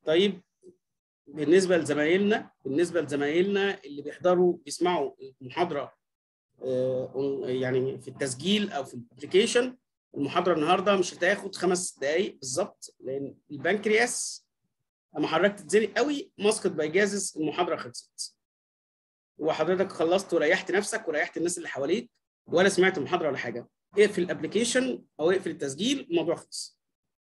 طيب بالنسبه لزمايلنا بالنسبه لزمايلنا اللي بيحضروا بيسمعوا المحاضره آه، يعني في التسجيل او في الابلكيشن المحاضره النهارده مش هتاخد خمس دقائق بالظبط لان البنكرياس اما حضرتك تتزنق قوي مسقط بايجازس المحاضره خلصت وحضرتك خلصت وريحت نفسك وريحت الناس اللي حواليك ولا سمعت المحاضره ولا حاجه اقفل الابلكيشن او اقفل التسجيل الموضوع خلص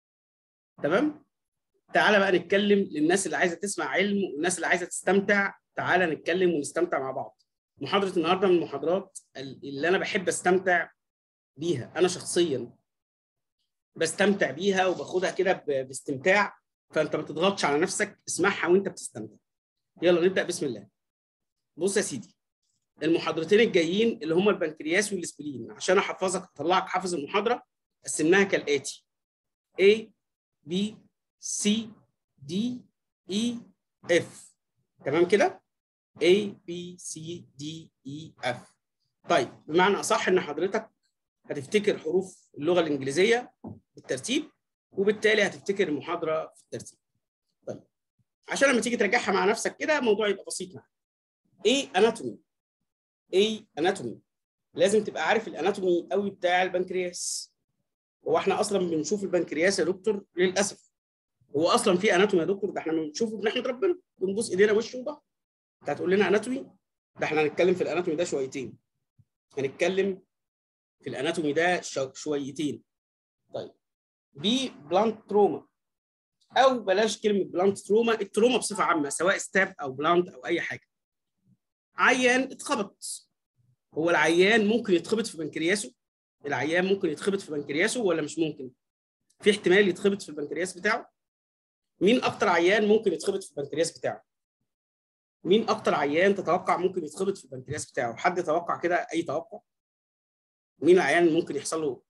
تمام تعالى بقى نتكلم للناس اللي عايزه تسمع علم والناس اللي عايزه تستمتع تعالى نتكلم ونستمتع مع بعض محاضره النهارده من المحاضرات اللي انا بحب استمتع بيها انا شخصيا بستمتع بيها وباخدها كده ب- باستمتاع فانت ما تضغطش على نفسك اسمعها وانت بتستمتع يلا نبدا بسم الله بص يا سيدي المحاضرتين الجايين اللي هم البنكرياس والسبلين عشان احفظك اطلعك حافظ المحاضره قسمناها كالاتي A B C D E F تمام كده A B C D E F طيب بمعنى اصح ان حضرتك هتفتكر حروف اللغه الانجليزيه بالترتيب وبالتالي هتفتكر المحاضره في الترتيب طيب عشان لما تيجي تراجعها مع نفسك كده الموضوع يبقى بسيط معاك ايه اناتومي ايه اناتومي لازم تبقى عارف الاناتومي قوي بتاع البنكرياس هو احنا اصلا بنشوف البنكرياس يا دكتور للاسف هو اصلا في اناتومي يا دكتور ده احنا بنشوفه بنحمد ربنا بنبوس ايدينا وش وظهر انت هتقول لنا اناتومي ده احنا هنتكلم في الاناتومي ده شويتين هنتكلم في الاناتومي ده شو- شويتين طيب بي بلانت تروما او بلاش كلمه بلانت تروما التروما بصفه عامه سواء ستاب او بلانت او اي حاجه عيان اتخبط هو العيان ممكن يتخبط في بنكرياسه العيان ممكن يتخبط في بنكرياسه ولا مش ممكن في احتمال يتخبط في البنكرياس بتاعه مين اكتر عيان ممكن يتخبط في البنكرياس بتاعه مين اكتر عيان تتوقع ممكن يتخبط في البنكرياس بتاعه حد يتوقع كده اي توقع مين العيان اللي ممكن يحصل له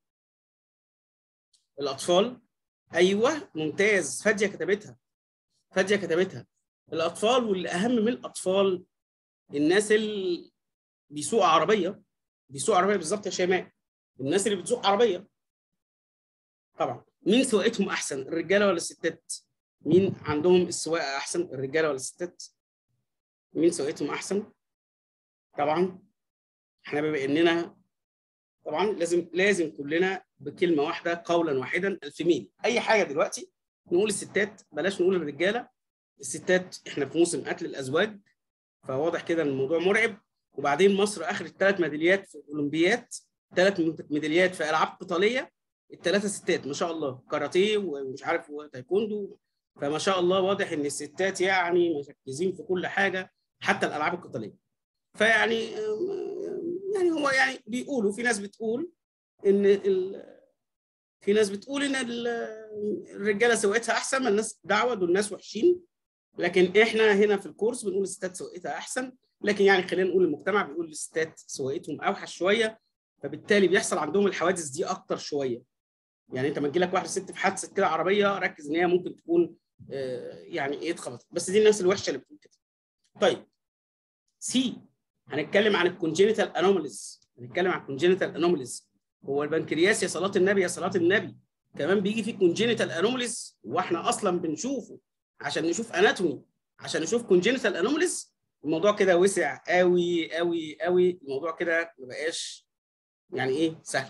الاطفال ايوه ممتاز فاديه كتبتها فاديه كتبتها الاطفال واللي اهم من الاطفال الناس اللي بيسوقوا عربيه بيسوقوا عربيه بالظبط يا شيماء الناس اللي بتسوق عربيه طبعا مين سواقتهم احسن الرجاله ولا الستات مين عندهم السواقه احسن الرجاله ولا الستات مين سواقتهم احسن طبعا احنا بما اننا طبعا لازم لازم كلنا بكلمه واحده قولا واحدا الفيميل اي حاجه دلوقتي نقول الستات بلاش نقول الرجاله الستات احنا في موسم قتل الازواج فواضح كده ان الموضوع مرعب وبعدين مصر اخذت ثلاث ميداليات في الاولمبيات ثلاث ميداليات في العاب قتاليه الثلاثه ستات ما شاء الله كاراتيه ومش عارف وتايكوندو فما شاء الله واضح ان الستات يعني مركزين في كل حاجه حتى الالعاب القتاليه فيعني يعني هو يعني بيقولوا في ناس بتقول ان ال... في ناس بتقول ان ال... الرجاله سواقتها احسن ما الناس دعوه دول ناس وحشين لكن احنا هنا في الكورس بنقول الستات سواقتها احسن لكن يعني خلينا نقول المجتمع بيقول الستات سواقتهم اوحش شويه فبالتالي بيحصل عندهم الحوادث دي اكتر شويه يعني انت ما تجي لك واحده ست في حادثه كده عربيه ركز ان هي ممكن تكون آه يعني ايه اتخبطت بس دي الناس الوحشه اللي بتقول كده طيب سي هنتكلم عن الكونجينيتال انوماليز هنتكلم عن الكونجينيتال انوماليز هو البنكرياس يا صلاه النبي يا صلاه النبي كمان بيجي فيه كونجينيتال انوماليز واحنا اصلا بنشوفه عشان نشوف اناتومي عشان نشوف كونجينيتال انوماليز الموضوع كده وسع قوي قوي قوي الموضوع كده ما بقاش يعني ايه سهل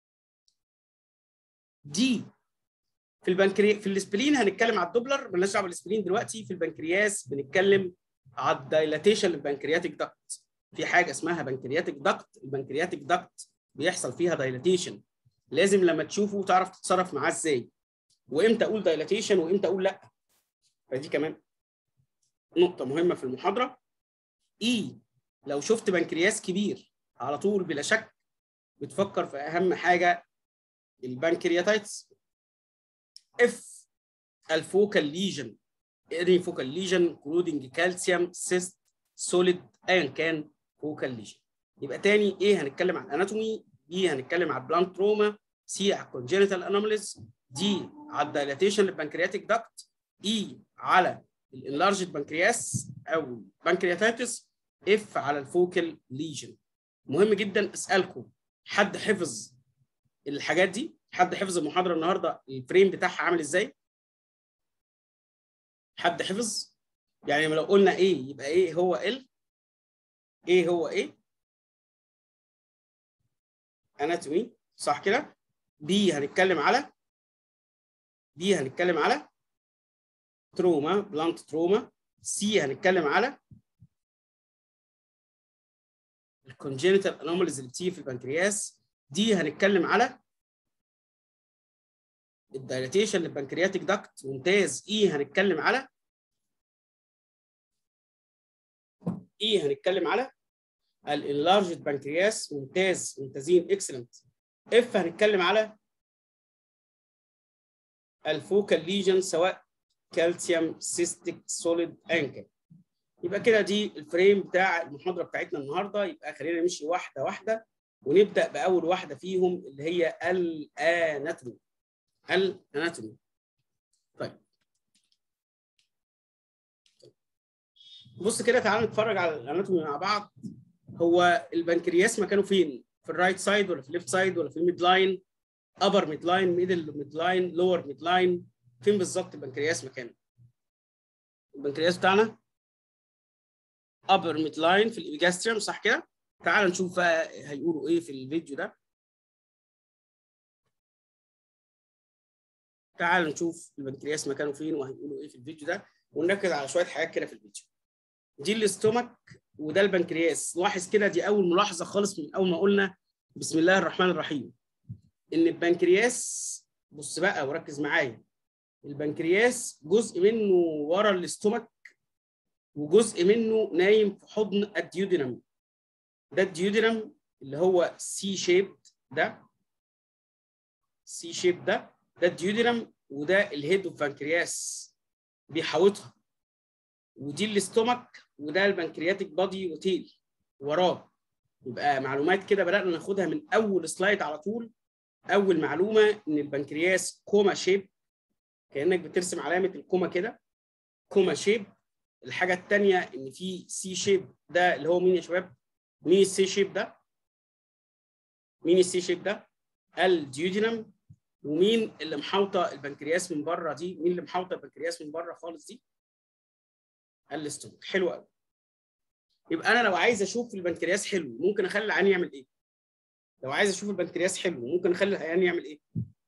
دي في البنكري في الاسبرين هنتكلم على الدوبلر مالناش دعوه بالاسبرين دلوقتي في البنكرياس بنتكلم على الدايلاتيشن للبنكرياتيك داكت في حاجه اسمها بنكرياتيك داكت البنكرياتيك داكت بيحصل فيها دايلاتيشن لازم لما تشوفه تعرف تتصرف معاه ازاي وامتى اقول دايلاتيشن وامتى اقول لا فدي كمان نقطه مهمه في المحاضره اي لو شفت بنكرياس كبير على طول بلا شك بتفكر في اهم حاجه البنكرياتايتس اف الفوكال ليجن اري فوكال ليجن كلودنج كالسيوم سيست سوليد ايا كان فوكال ليجن يبقى تاني ايه هنتكلم عن اناتومي بي هنتكلم على البلانت تروما سي على الكونجينيتال انوماليز دي على الدايلاتيشن للبنكرياتيك داكت اي على الانلارجد بنكرياس او بنكرياتايتس اف على الفوكال ليجن مهم جدا اسالكم حد حفظ الحاجات دي حد حفظ المحاضره النهارده الفريم بتاعها عامل ازاي حد حفظ يعني لو قلنا ايه يبقى ايه هو ال ايه هو ايه اناتومي صح كده بي هنتكلم على بي هنتكلم على تروما بلانت تروما سي هنتكلم على الكونجينيتال انوماليز اللي بتيجي في البنكرياس دي هنتكلم على الدايلاتيشن للبنكرياتيك داكت ممتاز اي هنتكلم على اي هنتكلم على الانلارجد بنكرياس ممتاز ممتازين اكسلنت اف هنتكلم على الفوكال ليجن سواء كالسيوم سيستيك سوليد انكل يبقى كده دي الفريم بتاع المحاضره بتاعتنا النهارده يبقى خلينا نمشي واحده واحده ونبدا باول واحده فيهم اللي هي الاناتومي الاناتومي طيب بص كده تعالى نتفرج على الاناتومي مع بعض هو البنكرياس مكانه فين في الرايت سايد ولا في الليفت سايد ولا في الميد لاين ابر ميد لاين ميدل ميد لاين لور ميد لاين فين بالظبط البنكرياس مكانه البنكرياس بتاعنا ابر ميد لاين في الابيجاستريوم صح كده تعال نشوف هيقولوا ايه في الفيديو ده تعال نشوف البنكرياس مكانه فين وهيقولوا ايه في الفيديو ده ونركز على شويه حاجات كده في الفيديو دي الاستومك وده البنكرياس لاحظ كده دي اول ملاحظه خالص من اول ما قلنا بسم الله الرحمن الرحيم ان البنكرياس بص بقى وركز معايا البنكرياس جزء منه ورا الاستومك وجزء منه نايم في حضن الديودينم ده الديودينم اللي هو سي شيب ده سي شيب ده ده الديودينم وده الهيد اوف بنكرياس بيحوطها ودي الاستومك وده البنكرياتيك بادي وتيل وراه يبقى معلومات كده بدأنا ناخدها من أول سلايد على طول أول معلومة إن البنكرياس كوما شيب كأنك بترسم علامة الكوما كده كوما شيب الحاجة التانية إن في سي شيب ده اللي هو مين يا شباب؟ مين السي شيب ده؟ مين السي شيب ده؟ الديودينم ومين اللي محاوطة البنكرياس من بره دي؟ مين اللي محاوطة البنكرياس من بره خالص دي؟ الاستومك حلو قوي يبقى انا لو عايز اشوف البنكرياس حلو ممكن اخلي العيان يعمل ايه لو عايز اشوف البنكرياس حلو ممكن اخلي العيان يعمل ايه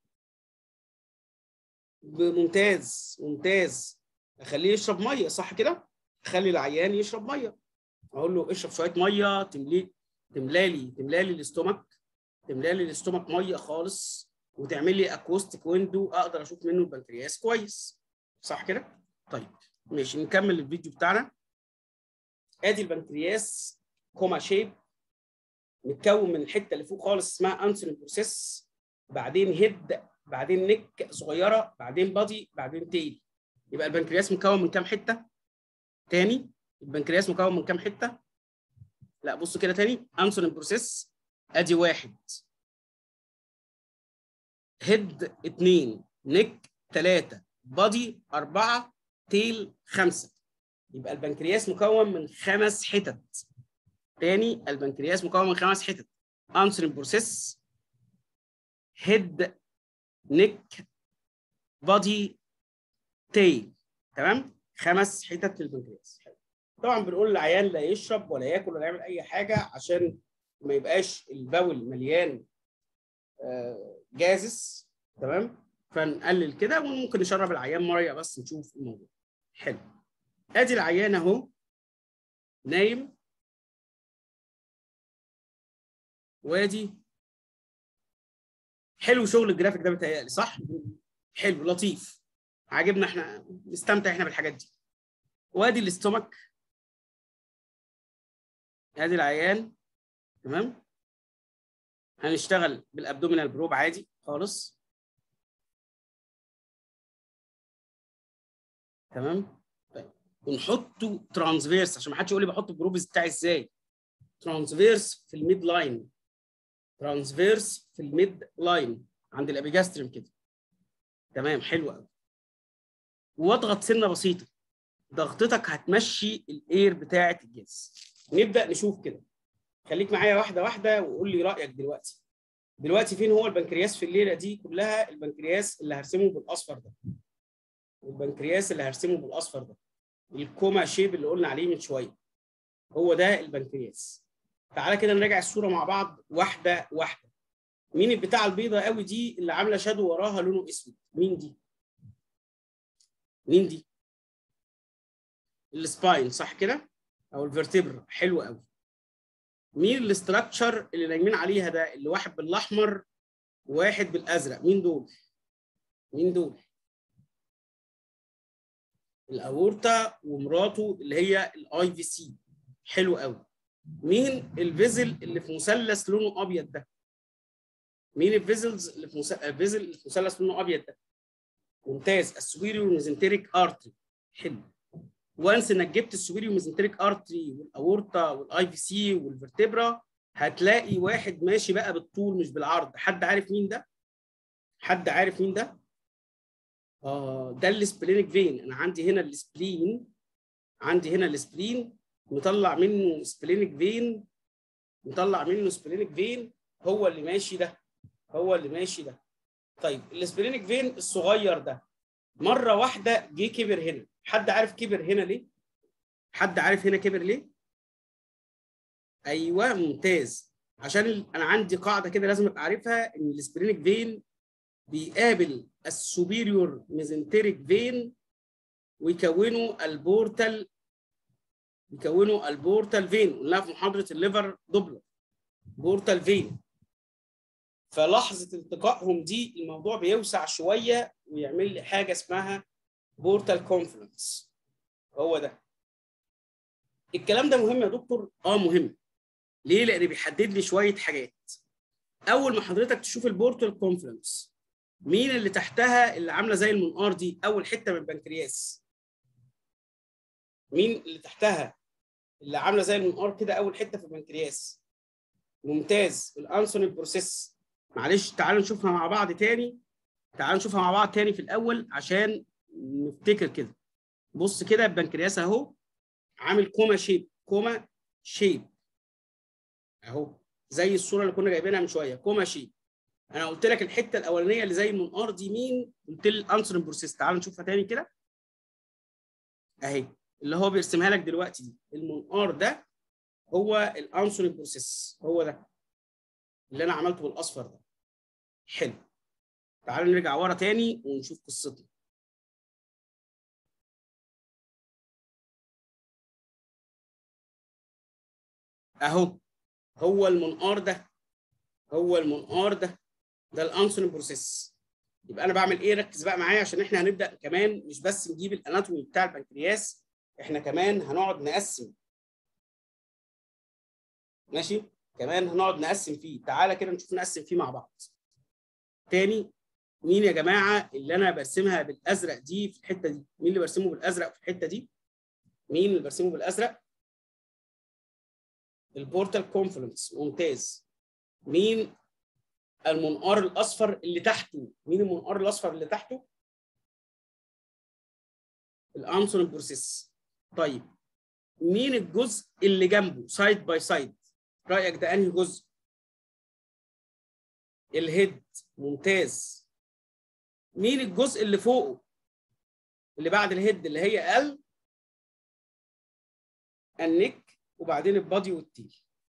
ممتاز ممتاز اخليه يشرب ميه صح كده اخلي العيان يشرب ميه اقول له اشرب شويه ميه تملي تملالي تملالي الاستومك تملالي الاستومك ميه خالص وتعمل لي اكوستيك ويندو اقدر اشوف منه البنكرياس كويس صح كده طيب ماشي نكمل الفيديو بتاعنا ادي البنكرياس كوما شيب متكون من الحته اللي فوق خالص اسمها انسولين بروسيس بعدين هيد بعدين نك صغيره بعدين بادي بعدين تيل يبقى البنكرياس مكون من كام حته تاني البنكرياس مكون من كام حته لا بصوا كده تاني انسولين بروسيس ادي واحد هيد اتنين نك ثلاثة بادي أربعة تيل خمسة يبقى البنكرياس مكون من خمس حتت تاني البنكرياس مكون من خمس حتت انسولين بروسيس هيد نك بادي تيل تمام خمس حتت للبنكرياس طبعا بنقول للعيان لا يشرب ولا ياكل ولا يعمل اي حاجه عشان ما يبقاش البول مليان جازس تمام فنقلل كده وممكن نشرب العيان ميه بس نشوف الموضوع حلو ادي العيان اهو نايم وادي حلو شغل الجرافيك ده بيتهيألي صح؟ حلو لطيف عاجبنا احنا نستمتع احنا بالحاجات دي وادي الاستومك ادي العيان تمام هنشتغل بالابدومينال بروب عادي خالص تمام طيب ونحطه ترانسفيرس عشان ما حدش يقول لي بحط البروبز بتاعي ازاي ترانسفيرس في الميد لاين ترانسفيرس في الميد لاين عند الابيجاستريم كده تمام حلو قوي واضغط سنه بسيطه ضغطتك هتمشي الاير بتاعه الجهاز نبدا نشوف كده خليك معايا واحده واحده وقول لي رايك دلوقتي دلوقتي فين هو البنكرياس في الليله دي كلها البنكرياس اللي هرسمه بالاصفر ده البنكرياس اللي هرسمه بالاصفر ده الكوما شيب اللي قلنا عليه من شويه هو ده البنكرياس تعالى كده نراجع الصوره مع بعض واحده واحده مين البتاعه البيضاء قوي دي اللي عامله شادو وراها لونه اسود مين دي مين دي السباين صح كده او الفرتبرا حلو قوي مين الاستراكشر اللي نايمين عليها ده اللي واحد بالاحمر وواحد بالازرق مين دول مين دول الاورتا ومراته اللي هي الاي في سي حلو قوي مين الفيزل اللي في مثلث لونه ابيض ده مين الفيزلز اللي في الفيزل اللي في مثلث لونه ابيض ده ممتاز السوبيريور ميزنتريك ارتري حلو وانس انك جبت السوبيريور ميزنتريك ارتري والاورتا والاي في سي والفرتبرا هتلاقي واحد ماشي بقى بالطول مش بالعرض حد عارف مين ده حد عارف مين ده اه ده السبلينيك فين انا عندي هنا السبلين عندي هنا السبلين مطلع منه سبلينيك فين مطلع منه سبلينيك فين هو اللي ماشي ده هو اللي ماشي ده طيب السبلينيك فين الصغير ده مره واحده جه كبر هنا حد عارف كبر هنا ليه حد عارف هنا كبر ليه ايوه ممتاز عشان انا عندي قاعده كده لازم ابقى عارفها ان السبلينيك فين بيقابل السوبيريور ميزنتريك فين ويكونوا البورتال يكونوا البورتال فين قلناها في محاضره الليفر دوبلر بورتال فين فلحظه التقائهم دي الموضوع بيوسع شويه ويعمل لي حاجه اسمها بورتال كونفلنس هو ده الكلام ده مهم يا دكتور اه مهم ليه لان بيحدد لي شويه حاجات اول ما حضرتك تشوف البورتال كونفلنس مين اللي تحتها اللي عامله زي المنقار دي اول حته من البنكرياس مين اللي تحتها اللي عامله زي المنقار كده اول حته في البنكرياس ممتاز الانسولين بروسيس معلش تعالوا نشوفها مع بعض تاني تعالوا نشوفها مع بعض تاني في الاول عشان نفتكر كده بص كده البنكرياس اهو عامل كوما شيب كوما شيب اهو زي الصوره اللي كنا جايبينها من شويه كوما شيب انا قلت لك الحته الاولانيه اللي زي المنقار دي مين قلت لي الانسولين بروسيس تعال نشوفها تاني كده اهي اللي هو بيرسمها لك دلوقتي دي المنقار ده هو الانسولين بروسيس هو ده اللي انا عملته بالاصفر ده حلو تعالوا نرجع ورا تاني ونشوف قصتنا اهو هو المنقار ده هو المنقار ده ده الانسولين بروسيس يبقى انا بعمل ايه ركز بقى معايا عشان احنا هنبدا كمان مش بس نجيب الاناتومي بتاع البنكرياس احنا كمان هنقعد نقسم ماشي كمان هنقعد نقسم فيه تعالى كده نشوف نقسم فيه مع بعض تاني مين يا جماعه اللي انا برسمها بالازرق دي في الحته دي مين اللي برسمه بالازرق في الحته دي مين اللي برسمه بالازرق البورتال كونفلنس ممتاز مين المنقار الاصفر اللي تحته مين المنقار الاصفر اللي تحته الانسولين بروسيس طيب مين الجزء اللي جنبه سايد باي سايد رايك ده انهي جزء الهيد ممتاز مين الجزء اللي فوقه اللي بعد الهيد اللي هي ال النك وبعدين البادي والتيل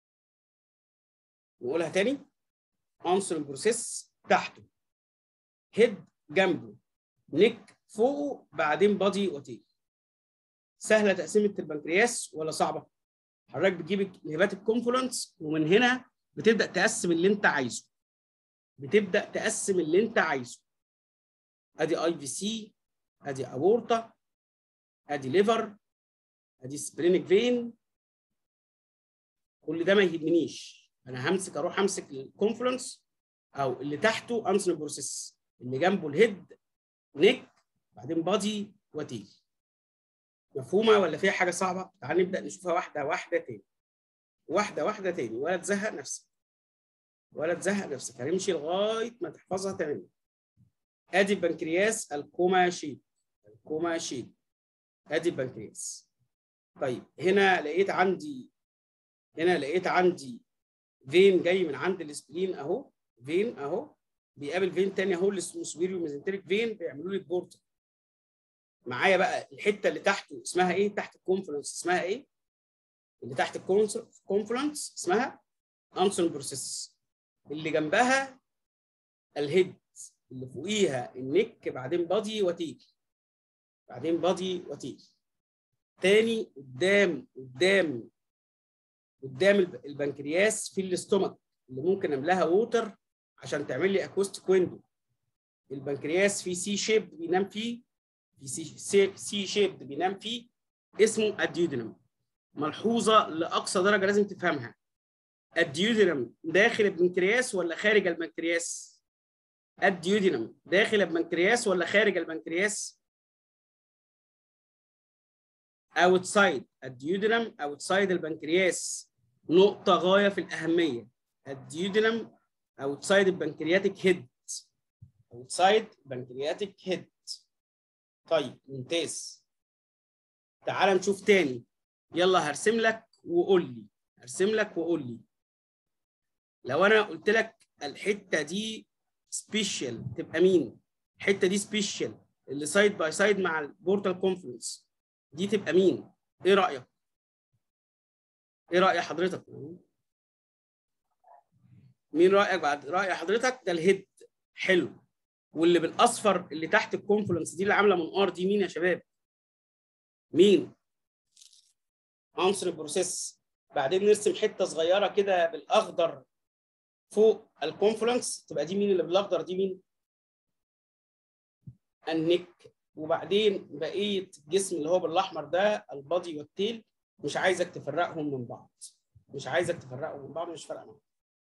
نقولها تاني انسولين بروسيس تحته هيد جنبه نك فوقه بعدين بادي وتيل سهله تقسيمه البنكرياس ولا صعبه حضرتك بتجيب الهيباتيك كونفلنس ومن هنا بتبدا تقسم اللي انت عايزه بتبدا تقسم اللي انت عايزه ادي اي في سي ادي اورتا ادي ليفر ادي سبلينيك فين كل ده ما يهمنيش انا همسك اروح امسك الكونفلنس او اللي تحته انسولين بروسيس اللي جنبه الهيد نيك بعدين بادي وتيل مفهومه ولا فيها حاجه صعبه تعال نبدا نشوفها واحده واحده تاني واحده واحده تاني ولا تزهق نفسك ولا تزهق نفسك هنمشي لغايه ما تحفظها تماما ادي البنكرياس الكوما شيب الكوما شيب ادي البنكرياس طيب هنا لقيت عندي هنا لقيت عندي فين جاي من عند السبلين اهو فين اهو بيقابل فين تاني اهو اللي اسمه سوبيريو ميزنتريك فين بيعملوا لي البورتال معايا بقى الحته اللي تحته اسمها ايه تحت الكونفلنس اسمها ايه اللي تحت الكونفلنس اسمها انسون بروسيس اللي جنبها الهيد اللي فوقيها النك بعدين بادي وتيل بعدين بادي وتيل تاني قدام قدام قدام البنكرياس في الاستومك اللي ممكن املاها ووتر عشان تعمل لي اكوستيك ويندو البنكرياس في سي شيب بينام فيه في سي, سي شيب بينام فيه اسمه الديودينم ملحوظه لاقصى درجه لازم تفهمها الديودينم داخل البنكرياس ولا خارج البنكرياس الديودينم داخل البنكرياس ولا خارج البنكرياس اوتسايد الديودينم اوتسايد البنكرياس نقطه غايه في الاهميه الديودينم اوتسايد البنكرياتيك هيد اوتسايد بنكرياتيك هيد طيب ممتاز تعال نشوف تاني يلا هرسم لك وقول لي هرسم لك وقول لي لو انا قلت لك الحته دي سبيشال تبقى مين الحته دي سبيشال اللي سايد باي سايد مع البورتال كونفرنس دي تبقى مين ايه رايك ايه راي حضرتك مين رايك بعد راي حضرتك ده الهيد حلو واللي بالاصفر اللي تحت الكونفلنس دي اللي عامله منقار دي مين يا شباب مين عنصر البروسيس بعدين نرسم حته صغيره كده بالاخضر فوق الكونفلنس تبقى دي مين اللي بالاخضر دي مين النك وبعدين بقيه الجسم اللي هو بالاحمر ده البادي والتيل مش عايزك تفرقهم من بعض مش عايزك تفرقهم من بعض مش فارقه معاك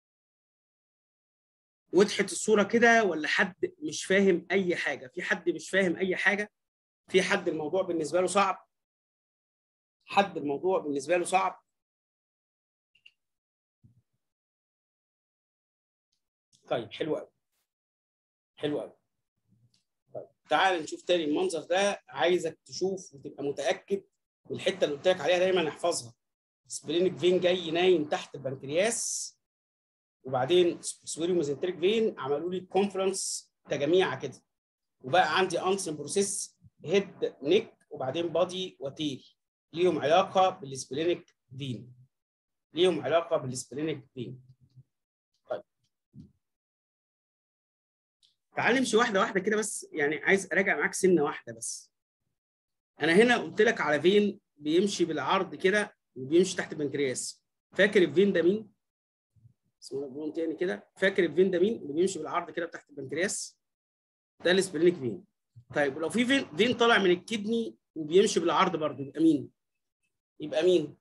وضحت الصوره كده ولا حد مش فاهم اي حاجه في حد مش فاهم اي حاجه في حد الموضوع بالنسبه له صعب حد الموضوع بالنسبه له صعب طيب حلو قوي حلو قوي طيب تعال نشوف تاني المنظر ده عايزك تشوف وتبقى متاكد من الحته اللي قلت لك عليها دايما احفظها سبلينك فين جاي نايم تحت البنكرياس وبعدين سويري ميزنتريك فين عملوا لي كونفرنس تجميعه كده وبقى عندي انسن بروسيس هيد نيك وبعدين بادي وتيل ليهم علاقه بالسبلينك فين ليهم علاقه بالسبلينك فين طيب تعال نمشي واحده واحده كده بس يعني عايز اراجع معاك سنه واحده بس انا هنا قلت لك على فين بيمشي بالعرض كده وبيمشي تحت البنكرياس فاكر الفين ده مين اسمه بون تاني كده فاكر الفين ده مين اللي بيمشي بالعرض كده تحت البنكرياس ده السبلينيك فين طيب ولو في فين فين طالع من الكدني وبيمشي بالعرض برضه يبقى مين يبقى مين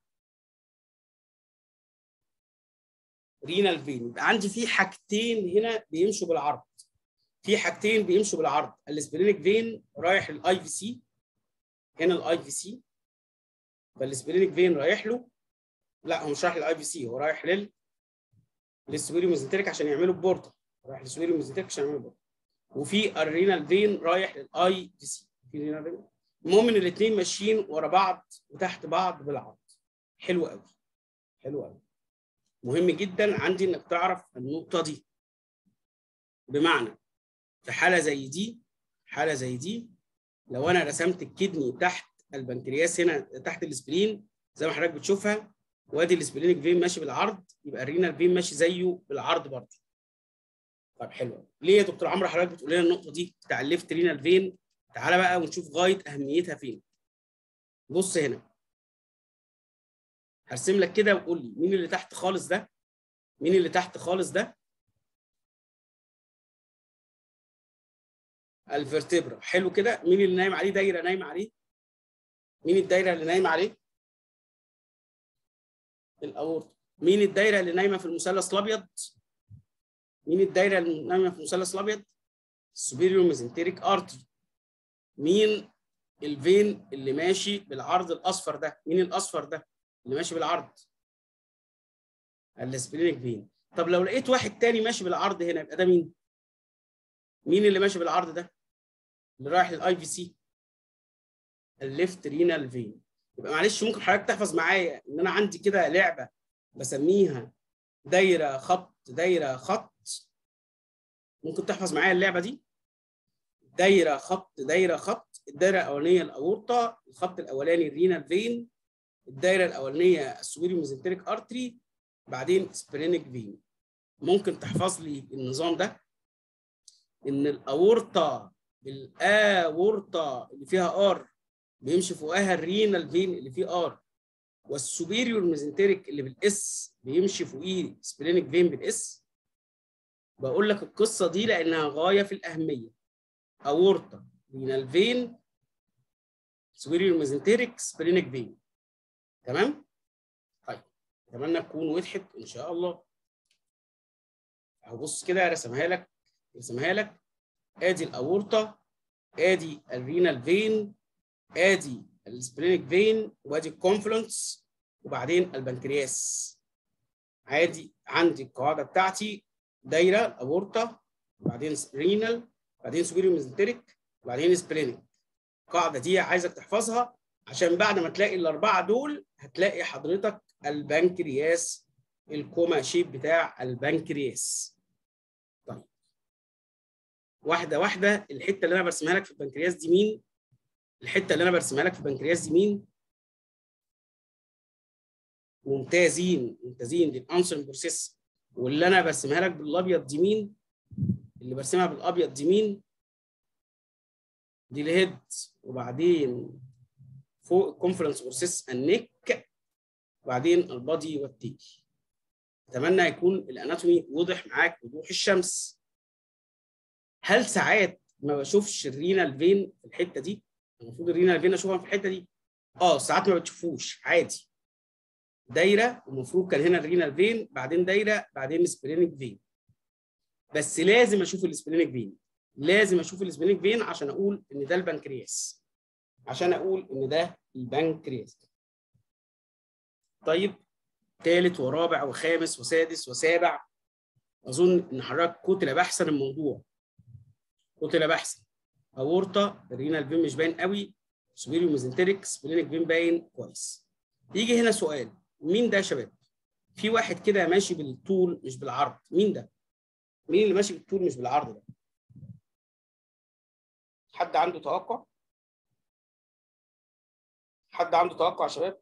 رينال فين يبقى عندي في حاجتين هنا بيمشوا بالعرض في حاجتين بيمشوا بالعرض السبلينيك فين رايح للاي في سي هنا الاي في سي فالسبلينيك فين رايح له لا هو مش رايح للاي في سي هو رايح لل للسويري ميزنتريك عشان يعملوا بورتا رايح للسويري ميزنتريك عشان يعملوا بورتا وفي الرينال فين رايح للاي في سي في رينال فين المهم ان الاثنين ماشيين ورا بعض وتحت بعض بالعرض حلو قوي حلو قوي مهم جدا عندي انك تعرف النقطه دي بمعنى في حاله زي دي حاله زي دي لو انا رسمت الكدني تحت البنكرياس هنا تحت السبرين زي ما حضرتك بتشوفها وادي السبلينيك فين ماشي بالعرض يبقى الرينال فين ماشي زيه بالعرض برضه طب حلو ليه يا دكتور عمرو حضرتك بتقول لنا النقطه دي بتاع الليفت رينال فين تعالى بقى ونشوف غايه اهميتها فين بص هنا هرسم لك كده وقول لي مين اللي تحت خالص ده مين اللي تحت خالص ده الفرتبرا حلو كده مين اللي نايم عليه دايره نايم عليه مين الدايره اللي نايم عليه الاورطه مين الدايره اللي نايمه في المثلث الابيض مين الدايره اللي نايمه في المثلث الابيض السوبيريور ميزنتريك ارتري مين الفين اللي ماشي بالعرض الاصفر ده مين الاصفر ده اللي ماشي بالعرض السبلينيك فين طب لو لقيت واحد تاني ماشي بالعرض هنا يبقى ده مين مين اللي ماشي بالعرض ده اللي رايح للاي في سي الليفت رينال فين يبقى معلش ممكن حضرتك تحفظ معايا ان انا عندي كده لعبه بسميها دايره خط دايره خط ممكن تحفظ معايا اللعبه دي دايره خط دايره خط الدايره الاولانيه الاورطه الخط الاولاني الرينال فين الدايره الاولانيه السوبيريور ميزنتريك ارتري بعدين سبرينيك فين ممكن تحفظ لي النظام ده ان الاورطه الاورطه اللي فيها ار بيمشي فوقها الرينال فين اللي فيه ار والسوبيريور ميزنتريك اللي بالاس بيمشي فوقيه سبلينيك فين بالاس بقول لك القصه دي لانها غايه في الاهميه اورطه رينال فين سوبيريور ميزنتريك سبلينيك فين تمام طيب اتمنى تكون وضحت ان شاء الله هبص كده رسمها لك رسمها لك ادي الاورطه ادي الرينال فين ادي السبلينيك فين وادي الكونفلونس وبعدين البنكرياس عادي عندي القاعده بتاعتي دايره الاورطه وبعدين رينال بعدين سوبيريور ميزنتريك وبعدين سبلينيك القاعده دي عايزك تحفظها عشان بعد ما تلاقي الاربعه دول هتلاقي حضرتك البنكرياس الكوما شيب بتاع البنكرياس طيب واحده واحده الحته اللي انا برسمها لك في البنكرياس دي مين الحته اللي انا برسمها لك في البنكرياس دي مين ممتازين ممتازين دي الانسر بروسيس واللي انا برسمها لك بالابيض دي مين اللي برسمها بالابيض دي مين دي الهيد وبعدين فوق الكونفرنس بروسيس النك وبعدين البادي والتيل اتمنى يكون الاناتومي واضح معاك وضوح الشمس هل ساعات ما بشوفش الرينال فين في الحته دي المفروض الرينال فين اشوفها في الحته دي اه ساعات ما بتشوفوش عادي دايره المفروض كان هنا الرينال فين بعدين دايره بعدين سبلينيك فين بس لازم اشوف السبلينيك فين لازم اشوف السبلينيك فين عشان اقول ان ده البنكرياس عشان اقول ان ده البنكرياس طيب ثالث ورابع وخامس وسادس وسابع اظن ان حضرتك كتله بحثا الموضوع كتله بحثا اورطه الرينال فين مش باين قوي سوبيريو ميزنتريك سبلينيك فين باين كويس يجي هنا سؤال مين ده يا شباب في واحد كده ماشي بالطول مش بالعرض مين ده مين اللي ماشي بالطول مش بالعرض ده حد عنده توقع حد عنده توقع يا شباب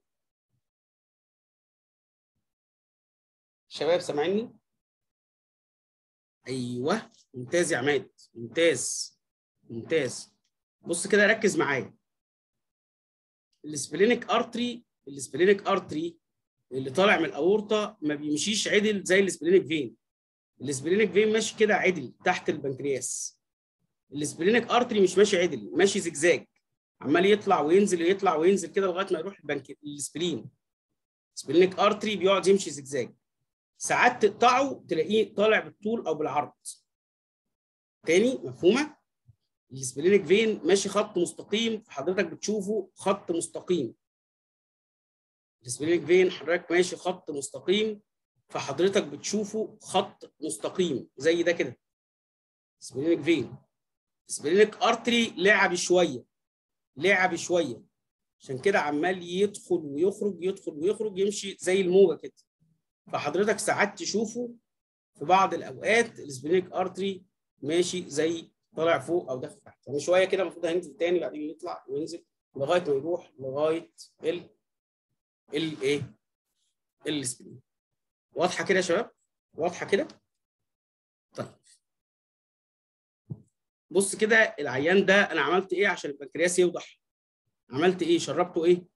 شباب سامعيني ايوه ممتاز يا عماد ممتاز ممتاز بص كده ركز معايا السبلينيك ارتري السبلينيك ارتري اللي طالع من الاورطه ما بيمشيش عدل زي السبلينيك فين السبلينيك فين ماشي كده عدل تحت البنكرياس السبلينيك ارتري مش ماشي عدل ماشي زجزاج عمال يطلع وينزل يطلع وينزل كده لغايه ما يروح البنك السبلين سبلينيك ارتري بيقعد يمشي زجزاج ساعات تقطعه تلاقيه طالع بالطول او بالعرض تاني مفهومه السبلينيك فين ماشي خط مستقيم حضرتك بتشوفه خط مستقيم السبلينيك فين حضرتك ماشي خط مستقيم فحضرتك بتشوفه خط مستقيم زي ده كده سبلينيك فين سبلينيك ارتري لعب شويه لعب شويه عشان كده عمال يدخل ويخرج يدخل ويخرج يمشي زي الموجه كده فحضرتك ساعات تشوفه في بعض الاوقات السبلينيك ارتري ماشي زي طالع فوق او داخل تحت يعني شويه كده المفروض هينزل تاني بعدين يطلع وينزل لغايه ما يروح لغايه ال ال ايه السبلين واضحه كده يا شباب واضحه كده طيب بص كده العيان ده انا عملت ايه عشان البنكرياس يوضح عملت ايه شربته ايه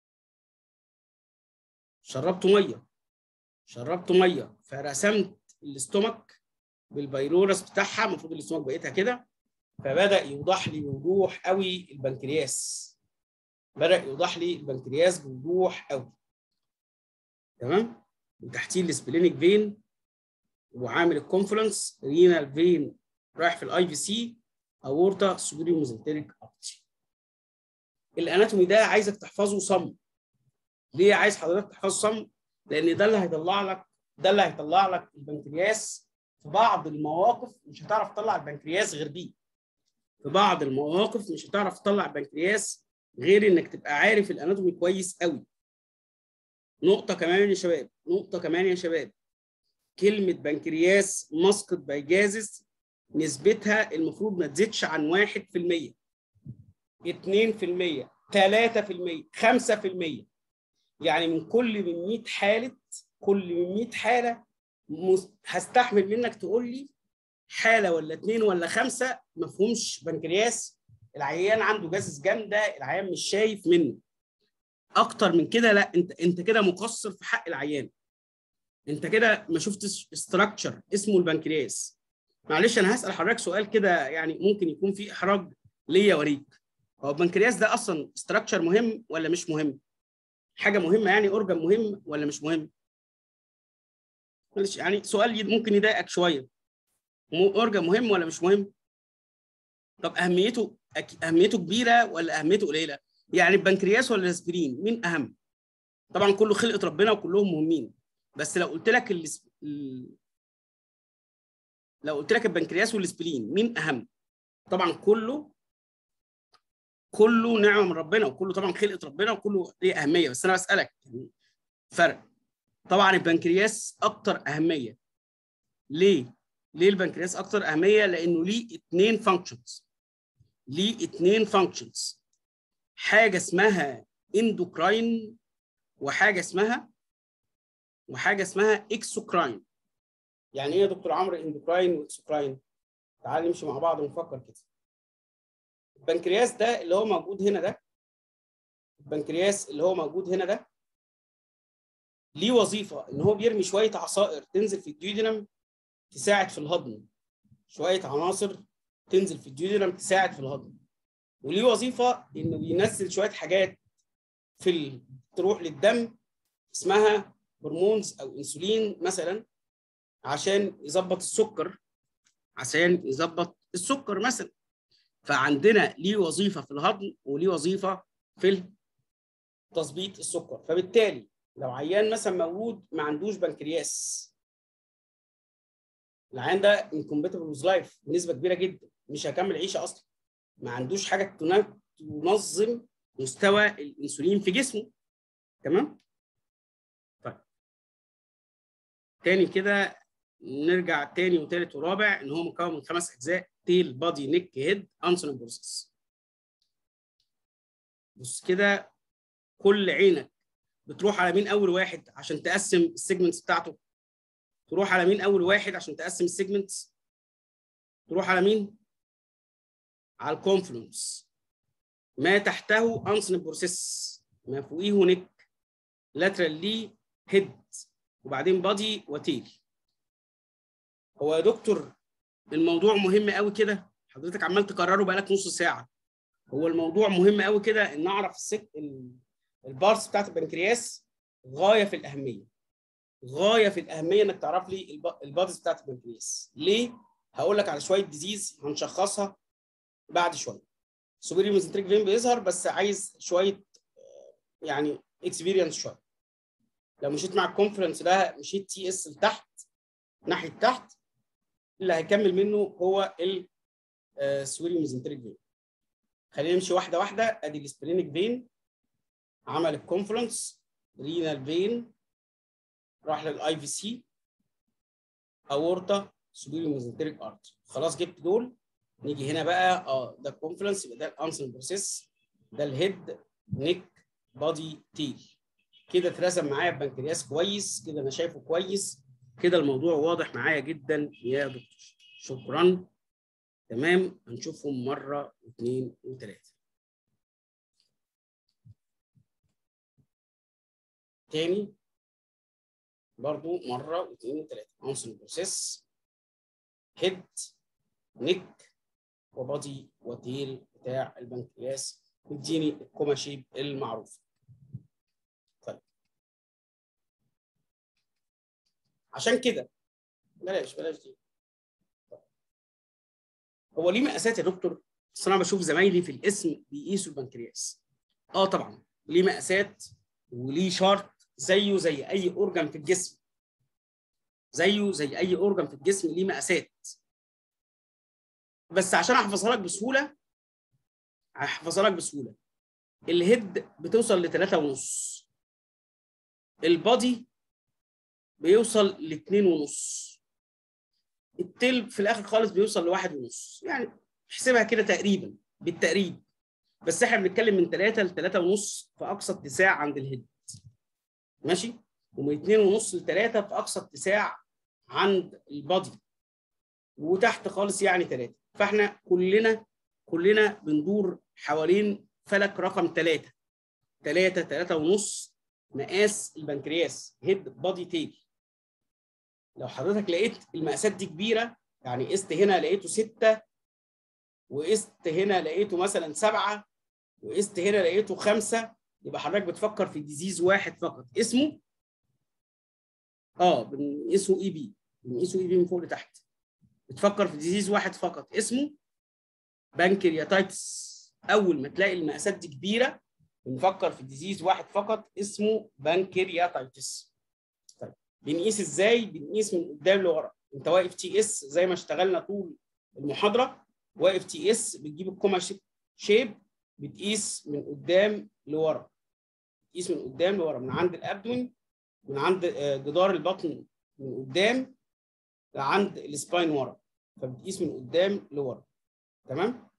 شربته ميه شربته ميه فرسمت الاستومك بالبيلورس بتاعها المفروض الاستومك بقيتها كده فبدا يوضح لي بوضوح قوي البنكرياس بدا يوضح لي البنكرياس بوضوح قوي تمام وتحتيه السبلينيك فين وعامل الكونفلنس رينال فين رايح في الاي في سي اورتا سوبيريو ميزنتريك ارتري الاناتومي ده عايزك تحفظه صم ليه عايز حضرتك تحفظه صم لان ده اللي هيطلع لك ده اللي هيطلع لك البنكرياس في بعض المواقف مش هتعرف تطلع البنكرياس غير بيه في بعض المواقف مش هتعرف تطلع البنكرياس غير انك تبقى عارف الاناتومي كويس قوي نقطة كمان يا شباب نقطة كمان يا شباب كلمة بنكرياس مسقط بيجازس نسبتها المفروض ما تزيدش عن 1% 2% 3% 5% يعني من كل من 100 حاله كل من 100 حاله هستحمل منك تقول لي حاله ولا اثنين ولا خمسه ما فيهمش بنكرياس العيان عنده جزز جامده العيان مش شايف منه اكتر من كده لا انت انت كده مقصر في حق العيان انت كده ما شفتش استراكشر اسمه البنكرياس معلش انا هسال حضرتك سؤال كده يعني ممكن يكون فيه احراج ليا وريك هو البنكرياس ده اصلا استراكشر مهم ولا مش مهم حاجه مهمه يعني اورجان مهم ولا مش مهم معلش يعني سؤال ممكن يضايقك شويه اورجان مهم ولا مش مهم طب اهميته اهميته كبيره ولا اهميته قليله يعني البنكرياس ولا الاسبرين مين اهم طبعا كله خلقه ربنا وكلهم مهمين بس لو قلت لك ال... لو قلت لك البنكرياس والاسبرين مين اهم طبعا كله كله نعمه من ربنا وكله طبعا خلقه ربنا وكله ليه اهميه بس انا بسالك يعني فرق طبعا البنكرياس اكتر اهميه ليه ليه البنكرياس اكتر اهميه لانه ليه اثنين فانكشنز ليه اثنين فانكشنز حاجه اسمها اندوكراين وحاجه اسمها وحاجه اسمها اكسوكراين يعني ايه يا دكتور عمرو اندوكراين واكسوكراين تعال نمشي مع بعض ونفكر كده البنكرياس ده اللي هو موجود هنا ده البنكرياس اللي هو موجود هنا ده ليه وظيفه ان هو بيرمي شويه عصائر تنزل في الديودينم تساعد في الهضم شويه عناصر تنزل في الديودينم تساعد في الهضم وليه وظيفه انه بينزل شويه حاجات في ال... تروح للدم اسمها هرمونز او انسولين مثلا عشان يظبط السكر عشان يظبط السكر مثلا فعندنا ليه وظيفه في الهضم وليه وظيفه في تظبيط السكر فبالتالي لو عيان مثلا مولود ما عندوش بنكرياس العيان ده انكومباتبل ويز لايف بنسبه كبيره جدا مش هيكمل عيشه اصلا ما عندوش حاجه تنظم مستوى الانسولين في جسمه تمام طيب تاني كده نرجع تاني وتالت ورابع ان هو مكون من خمس اجزاء تيل بادي نيك هيد انسولين بروسيس بص كده كل عينك بتروح على مين اول واحد عشان تقسم السيجمنتس بتاعته تروح على مين اول واحد عشان تقسم السيجمنتس تروح على مين على الكونفلونس ما تحته انسولين بروسيس ما فوقيه نيك لاترال لي هيد وبعدين بادي وتيل هو يا دكتور الموضوع مهم قوي كده حضرتك عمال تكرره بقالك نص ساعه هو الموضوع مهم قوي كده ان اعرف السك البارس بتاعت البنكرياس غايه في الاهميه غايه في الاهميه انك تعرف لي البادز بتاعت البنكرياس ليه هقول لك على شويه ديزيز هنشخصها بعد شويه سوبيريور ميزنتريك فين بيظهر بس عايز شويه يعني اكسبيرينس شويه لو مشيت مع الكونفرنس ده مشيت تي اس لتحت ناحيه تحت اللي هيكمل منه هو السويريو ميزنتريك فين خلينا نمشي واحده واحده ادي السبلينيك فين عمل الكونفرنس رينال فين راح للاي في سي اورتا سوبيريو ميزنتريك ارت خلاص جبت دول نيجي هنا بقى اه ده الكونفرنس يبقى ده الانسن بروسيس ده الهيد نيك بادي تيل كده اترسم معايا البنكرياس كويس كده انا شايفه كويس كده الموضوع واضح معايا جدا يا دكتور شكرا تمام هنشوفهم مره واثنين وثلاثه تاني برضو مره واثنين وثلاثه عنصر بروسيس هيد نيك وبادي وتيل بتاع البنكرياس واديني الكوما شيب المعروفه طيب عشان كده بلاش بلاش دي هو ليه مقاسات يا دكتور؟ بس انا بشوف زمايلي في الاسم بيقيسوا البنكرياس. اه طبعا ليه مقاسات وليه شارت زيه زي اي اورجان في الجسم. زيه زي اي اورجان في الجسم ليه مقاسات. بس عشان احفظها لك بسهوله هحفظها لك بسهوله. الهيد بتوصل لثلاثة ونص. البادي بيوصل لاتنين ونص. التل في الاخر خالص بيوصل لواحد ونص يعني احسبها كده تقريبا بالتقريب بس احنا بنتكلم من 3 ل 3 ونص في اقصى اتساع عند الهيد ماشي ومن 2 ونص ل 3 في اقصى اتساع عند البادي وتحت خالص يعني 3 فاحنا كلنا كلنا بندور حوالين فلك رقم 3 3 3 ونص مقاس البنكرياس هيد بادي تيل لو حضرتك لقيت المقاسات دي كبيره يعني قست هنا لقيته 6 وقست هنا لقيته مثلا 7 وقست هنا لقيته 5 يبقى حضرتك بتفكر في ديزيز واحد فقط اسمه اه بنقيسه اي بي بنقيسه اي بي من فوق لتحت بتفكر في ديزيز واحد فقط اسمه بانكرياتايتس اول ما تلاقي المقاسات دي كبيره بنفكر في ديزيز واحد فقط اسمه بانكرياتايتس طيب بنقيس ازاي بنقيس من قدام لورا انت واقف تي اس زي ما اشتغلنا طول المحاضره واقف تي اس بتجيب الكوما شيب بتقيس من قدام لورا بتقيس من قدام لورا من عند الابدوين من عند جدار البطن من قدام لعند السباين ورا فبتقيس من قدام لورا تمام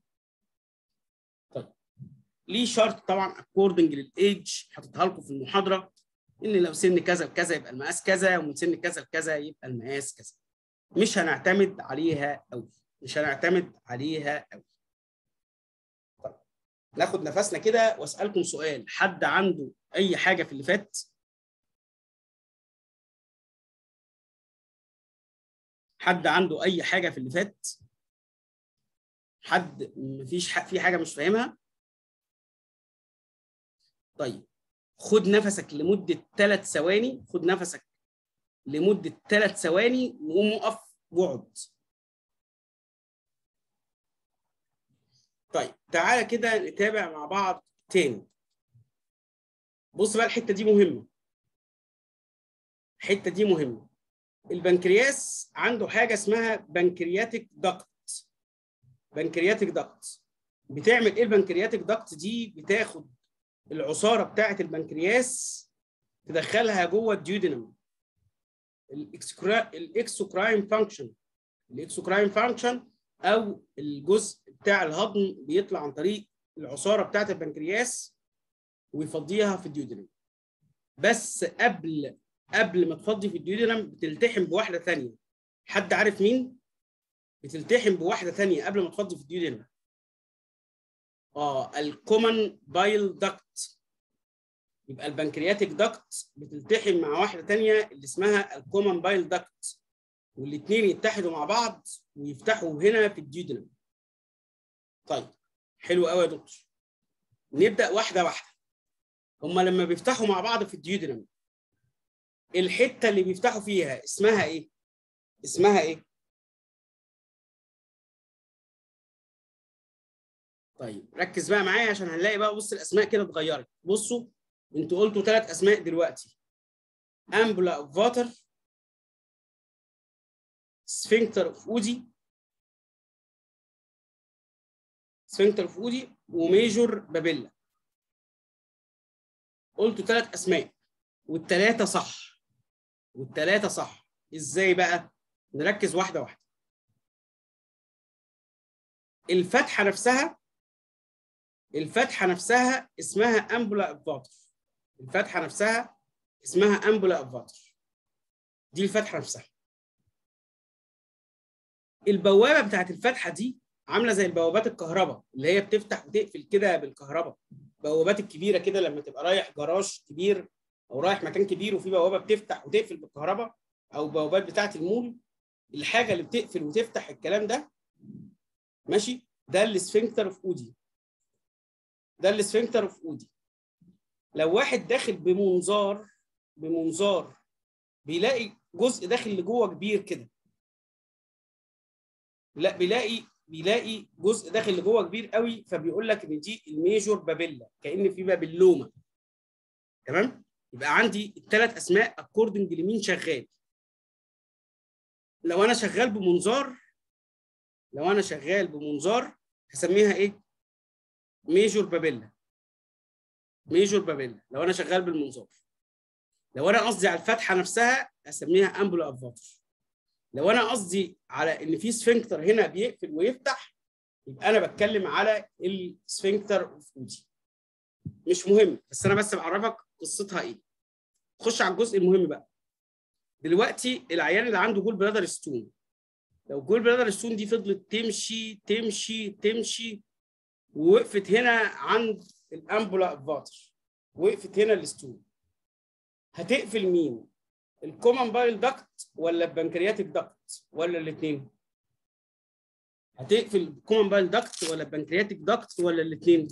طيب ليه شرط طبعا اكوردنج للايدج حاططها لكم في المحاضره ان لو سن كذا لكذا يبقى المقاس كذا ومن سن كذا لكذا يبقى المقاس كذا مش هنعتمد عليها قوي مش هنعتمد عليها قوي طيب ناخد نفسنا كده واسالكم سؤال حد عنده اي حاجه في اللي فات حد عنده اي حاجه في اللي فات حد مفيش حق في حاجه مش فاهمها طيب خد نفسك لمده ثلاث ثواني خد نفسك لمده ثلاث ثواني وقوم اقف واقعد طيب تعالى كده نتابع مع بعض تاني بص بقى الحته دي مهمه الحته دي مهمه البنكرياس عنده حاجه اسمها بنكرياتيك داكت بنكرياتيك داكت بتعمل ايه البنكرياتيك داكت دي بتاخد العصاره بتاعه البنكرياس تدخلها جوه الديودينم الاكسوكراين فانكشن الاكسوكراين فانكشن او الجزء بتاع الهضم بيطلع عن طريق العصاره بتاعه البنكرياس ويفضيها في الديودينم بس قبل قبل ما تفضي في الديودينم بتلتحم بواحده ثانيه حد عارف مين بتلتحم بواحده ثانيه قبل ما تفضي في الديودينم اه الكومن بايل داكت يبقى البنكرياتيك داكت بتلتحم مع واحده ثانيه اللي اسمها الكومن بايل داكت والاثنين يتحدوا مع بعض ويفتحوا هنا في الديودينم طيب حلو قوي يا دكتور نبدا واحده واحده هما لما بيفتحوا مع بعض في الديودينم الحته اللي بيفتحوا فيها اسمها ايه اسمها ايه طيب ركز بقى معايا عشان هنلاقي بقى بص الاسماء كده اتغيرت بصوا انتوا قلتوا ثلاث اسماء دلوقتي امبولا اوف فاتر سفنكتر اوف اودي سفنكتر اوف اودي وميجور بابيلا قلتوا ثلاث اسماء والثلاثه صح والثلاثه صح ازاي بقى نركز واحده واحده الفتحه نفسها الفتحه نفسها اسمها امبولا افاتر الفتحه نفسها اسمها امبولا افاتر دي الفتحه نفسها البوابه بتاعت الفتحه دي عامله زي البوابات الكهرباء اللي هي بتفتح وتقفل كده بالكهرباء البوابات الكبيره كده لما تبقى رايح جراج كبير او رايح مكان كبير وفي بوابه بتفتح وتقفل بالكهرباء او بوابات بتاعت المول الحاجه اللي بتقفل وتفتح الكلام ده ماشي ده السفنكتر اوف اودي ده السفنكتر اوف اودي لو واحد داخل بمنظار بمنظار بيلاقي جزء داخل لجوه كبير كده لا بيلاقي بيلاقي جزء داخل لجوه كبير قوي فبيقول لك ان دي الميجور بابيلا كان في بابلومه تمام يبقى عندي الثلاث اسماء اكوردنج لمين شغال لو انا شغال بمنظار لو انا شغال بمنظار هسميها ايه ميجور بابيلا ميجور بابيلا لو انا شغال بالمنظار لو انا قصدي على الفتحه نفسها هسميها امبولا افاتر لو انا قصدي على ان في سفنكتر هنا بيقفل ويفتح يبقى انا بتكلم على السفنكتر اوف اودي مش مهم بس انا بس بعرفك قصتها ايه خش على الجزء المهم بقى دلوقتي العيان اللي عنده جول بلادر ستون لو جول بلادر ستون دي فضلت تمشي تمشي تمشي ووقفت هنا عند الامبولا فاتر وقفت هنا الستون هتقفل مين؟ الكومن بايل داكت ولا البنكرياتيك داكت ولا الاثنين؟ هتقفل الكومن بايل داكت ولا البنكرياتيك داكت ولا الاثنين؟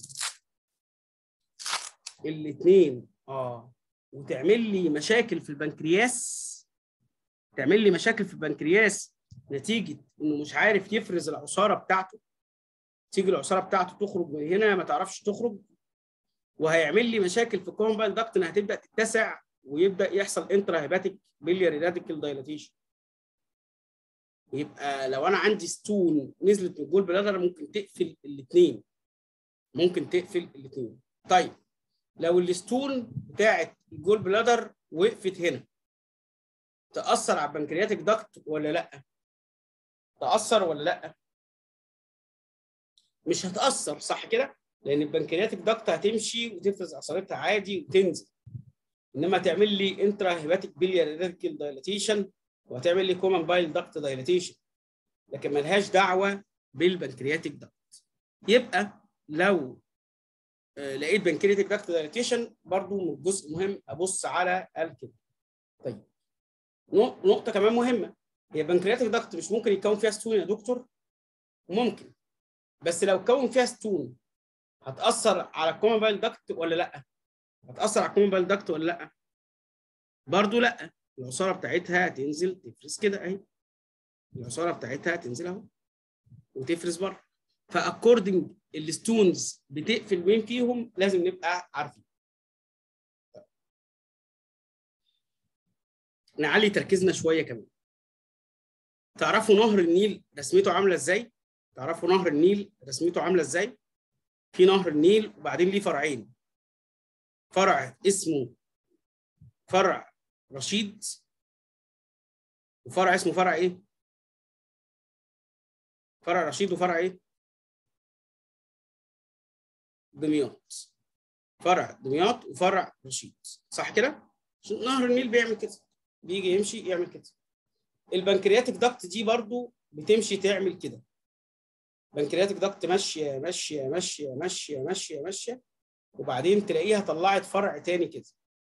الاثنين اه وتعمل لي مشاكل في البنكرياس تعمل لي مشاكل في البنكرياس نتيجه انه مش عارف يفرز العصاره بتاعته تيجي العصاره بتاعته تخرج من هنا ما تعرفش تخرج وهيعمل لي مشاكل في الكومبايل داكت انها هتبدا تتسع ويبدا يحصل انترا هيباتيك بيلياري راديكال دايلاتيشن يبقى لو انا عندي ستون نزلت من الجول بلادر ممكن تقفل الاثنين ممكن تقفل الاثنين طيب لو الستون بتاعت الجول بلادر وقفت هنا تاثر على البنكرياتيك داكت ولا لا تاثر ولا لا مش هتاثر صح كده لان البنكرياتيك داكت هتمشي وتفرز عصارتها عادي وتنزل انما تعمل لي انترا هيباتيك بيلياري راديكال دايلاتيشن وهتعمل لي كومن بايل داكت دايلاتيشن لكن ملهاش دعوه بالبنكرياتيك داكت يبقى لو لقيت بنكرياتيك داكت دايلاتيشن برضو من جزء مهم ابص على الكلى طيب نقطه كمان مهمه هي البنكرياتيك داكت مش ممكن يتكون فيها ستون يا دكتور ممكن بس لو كون فيها ستون هتاثر على الكومن بايل داكت ولا لا هتاثر على الكومن بايل داكت ولا لا برضو لا العصاره بتاعتها تنزل تفرز كده اهي العصاره بتاعتها تنزل اهو وتفرز بره فاكوردنج الستونز بتقفل مين فيهم لازم نبقى عارفين نعلي تركيزنا شويه كمان تعرفوا نهر النيل رسمته عامله ازاي تعرفوا نهر النيل رسمته عامله ازاي في نهر النيل وبعدين ليه فرعين فرع اسمه فرع رشيد وفرع اسمه فرع ايه فرع رشيد وفرع ايه دمياط فرع دمياط وفرع رشيد صح كده نهر النيل بيعمل كده بيجي يمشي يعمل كده البنكرياتيك داكت دي برضو بتمشي تعمل كده بنكرياتيك داكت ماشيه ماشيه ماشيه ماشيه ماشيه ماشيه وبعدين تلاقيها طلعت فرع تاني كده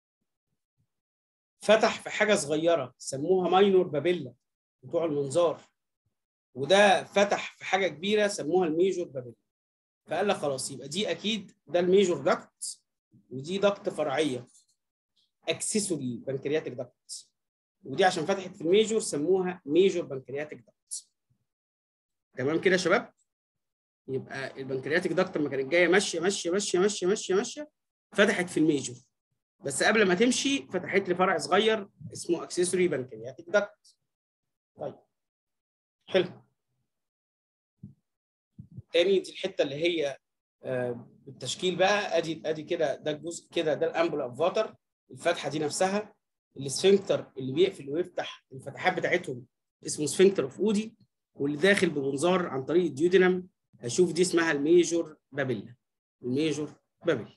فتح في حاجه صغيره سموها ماينور بابيلا بتوع المنظار وده فتح في حاجه كبيره سموها الميجور بابيلا فقال لك خلاص يبقى دي اكيد ده الميجور داكت ودي داكت فرعيه اكسسوري بنكرياتيك داكت ودي عشان فتحت في الميجور سموها ميجور بنكرياتيك داكت تمام كده يا شباب يبقى البنكرياتيك داكت لما كانت جايه ماشيه ماشيه ماشيه ماشيه ماشيه ماشيه فتحت في الميجور بس قبل ما تمشي فتحت لي فرع صغير اسمه اكسسوري بنكرياتيك داكت طيب حلو تاني دي الحته اللي هي بالتشكيل بقى ادي ادي كده ده الجزء كده ده الامبولا اوف واتر الفتحه دي نفسها السفنكتر اللي بيقفل ويفتح الفتحات بتاعتهم اسمه سفنكتر اوف اودي واللي داخل بمنظار عن طريق الديودينم هشوف دي اسمها الميجور بابيلا الميجور بابيلا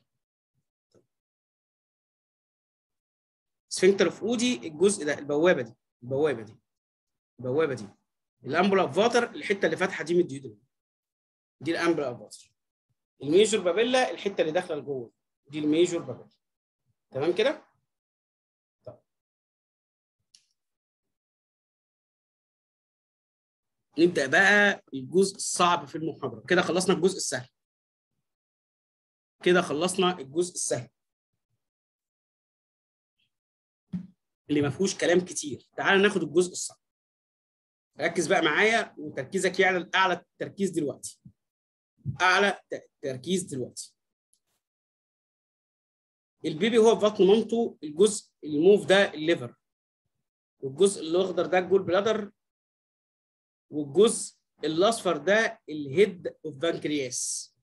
سفنكتر اوف اودي الجزء ده البوابه دي البوابه دي البوابه دي الامبولا اوف واتر الحته اللي فاتحه دي من الديودينم دي الامبولا اوف واتر الميجور بابيلا الحته اللي داخله لجوه دي الميجور بابيلا تمام كده طيب. نبدا بقى الجزء الصعب في المحاضره كده خلصنا الجزء السهل كده خلصنا الجزء السهل اللي ما فيهوش كلام كتير تعال ناخد الجزء الصعب ركز بقى معايا وتركيزك يعلى اعلى التركيز دلوقتي اعلى تركيز دلوقتي البيبي هو في بطن مامته الجزء الموف ده الليفر والجزء الاخضر ده الجول بلادر والجزء الاصفر ده الهيد اوف بانكرياس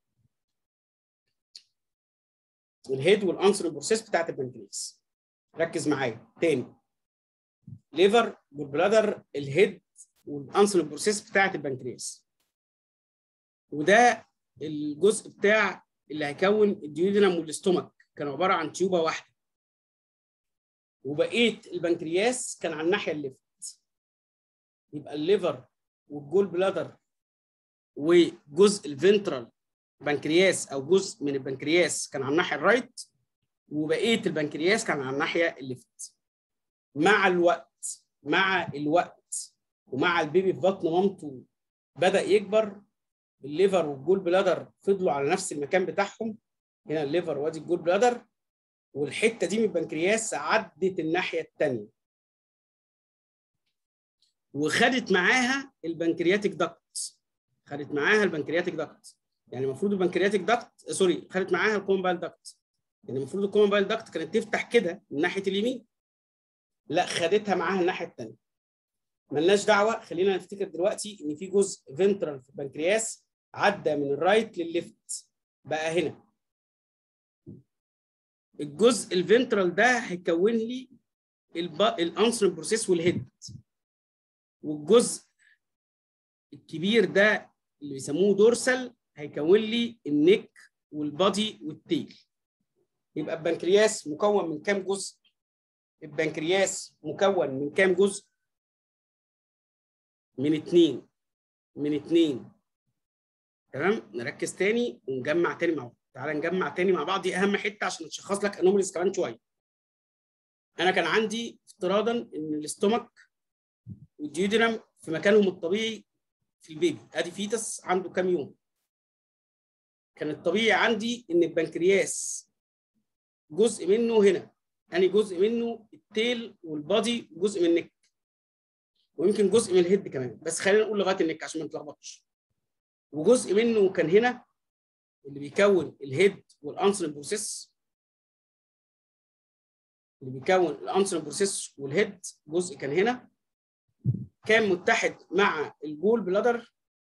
الهيد والانسر بروسيس بتاعت البنكرياس ركز معايا تاني ليفر جول بلادر الهيد والانسولين بروسيس بتاعه البنكرياس وده الجزء بتاع اللي هيكون الديودينم والاستومك كانوا عباره عن تيوبه واحده وبقيه البنكرياس كان على الناحيه الليفت يبقى الليفر والجول بلادر وجزء الفنترال بنكرياس او جزء من البنكرياس كان على الناحيه الرايت وبقيه البنكرياس كان على الناحيه الليفت مع الوقت مع الوقت ومع البيبي في بطن مامته بدا يكبر الليفر والجول بلادر فضلوا على نفس المكان بتاعهم هنا الليفر وادي الجول بلادر والحته دي من البنكرياس عدت الناحيه الثانيه وخدت معاها البنكرياتيك داكت خدت معاها البنكرياتيك داكت يعني المفروض البنكرياتيك داكت سوري خدت معاها الكومبايل داكت يعني المفروض الكومبايل داكت كانت تفتح كده من ناحيه اليمين لا خدتها معاها الناحيه الثانيه ملناش دعوه خلينا نفتكر دلوقتي ان في جزء فنترال في البنكرياس عدى من الرايت للليفت بقى هنا الجزء الفنترال ده هيكون لي الانسولين بروسيس والهيد والجزء الكبير ده اللي بيسموه دورسال هيكون لي النك والبادي والتيل يبقى البنكرياس مكون من كام جزء البنكرياس مكون من كام جزء من اتنين من اتنين تمام نركز تاني ونجمع تاني مع بعض تعالى نجمع تاني مع بعض دي اهم حته عشان نشخص لك انوماليز كمان شويه انا كان عندي افتراضا ان الاستومك والديودينم في مكانهم الطبيعي في البيبي ادي فيتس عنده كام يوم كان الطبيعي عندي ان البنكرياس جزء منه هنا يعني جزء منه التيل والبادي وجزء من النك ويمكن جزء من الهيد كمان بس خلينا نقول لغايه النك عشان ما نتلخبطش وجزء منه كان هنا اللي بيكون الهيد والانسولين بروسيس اللي بيكون الانسولين بروسيس والهيد جزء كان هنا كان متحد مع الجول بلادر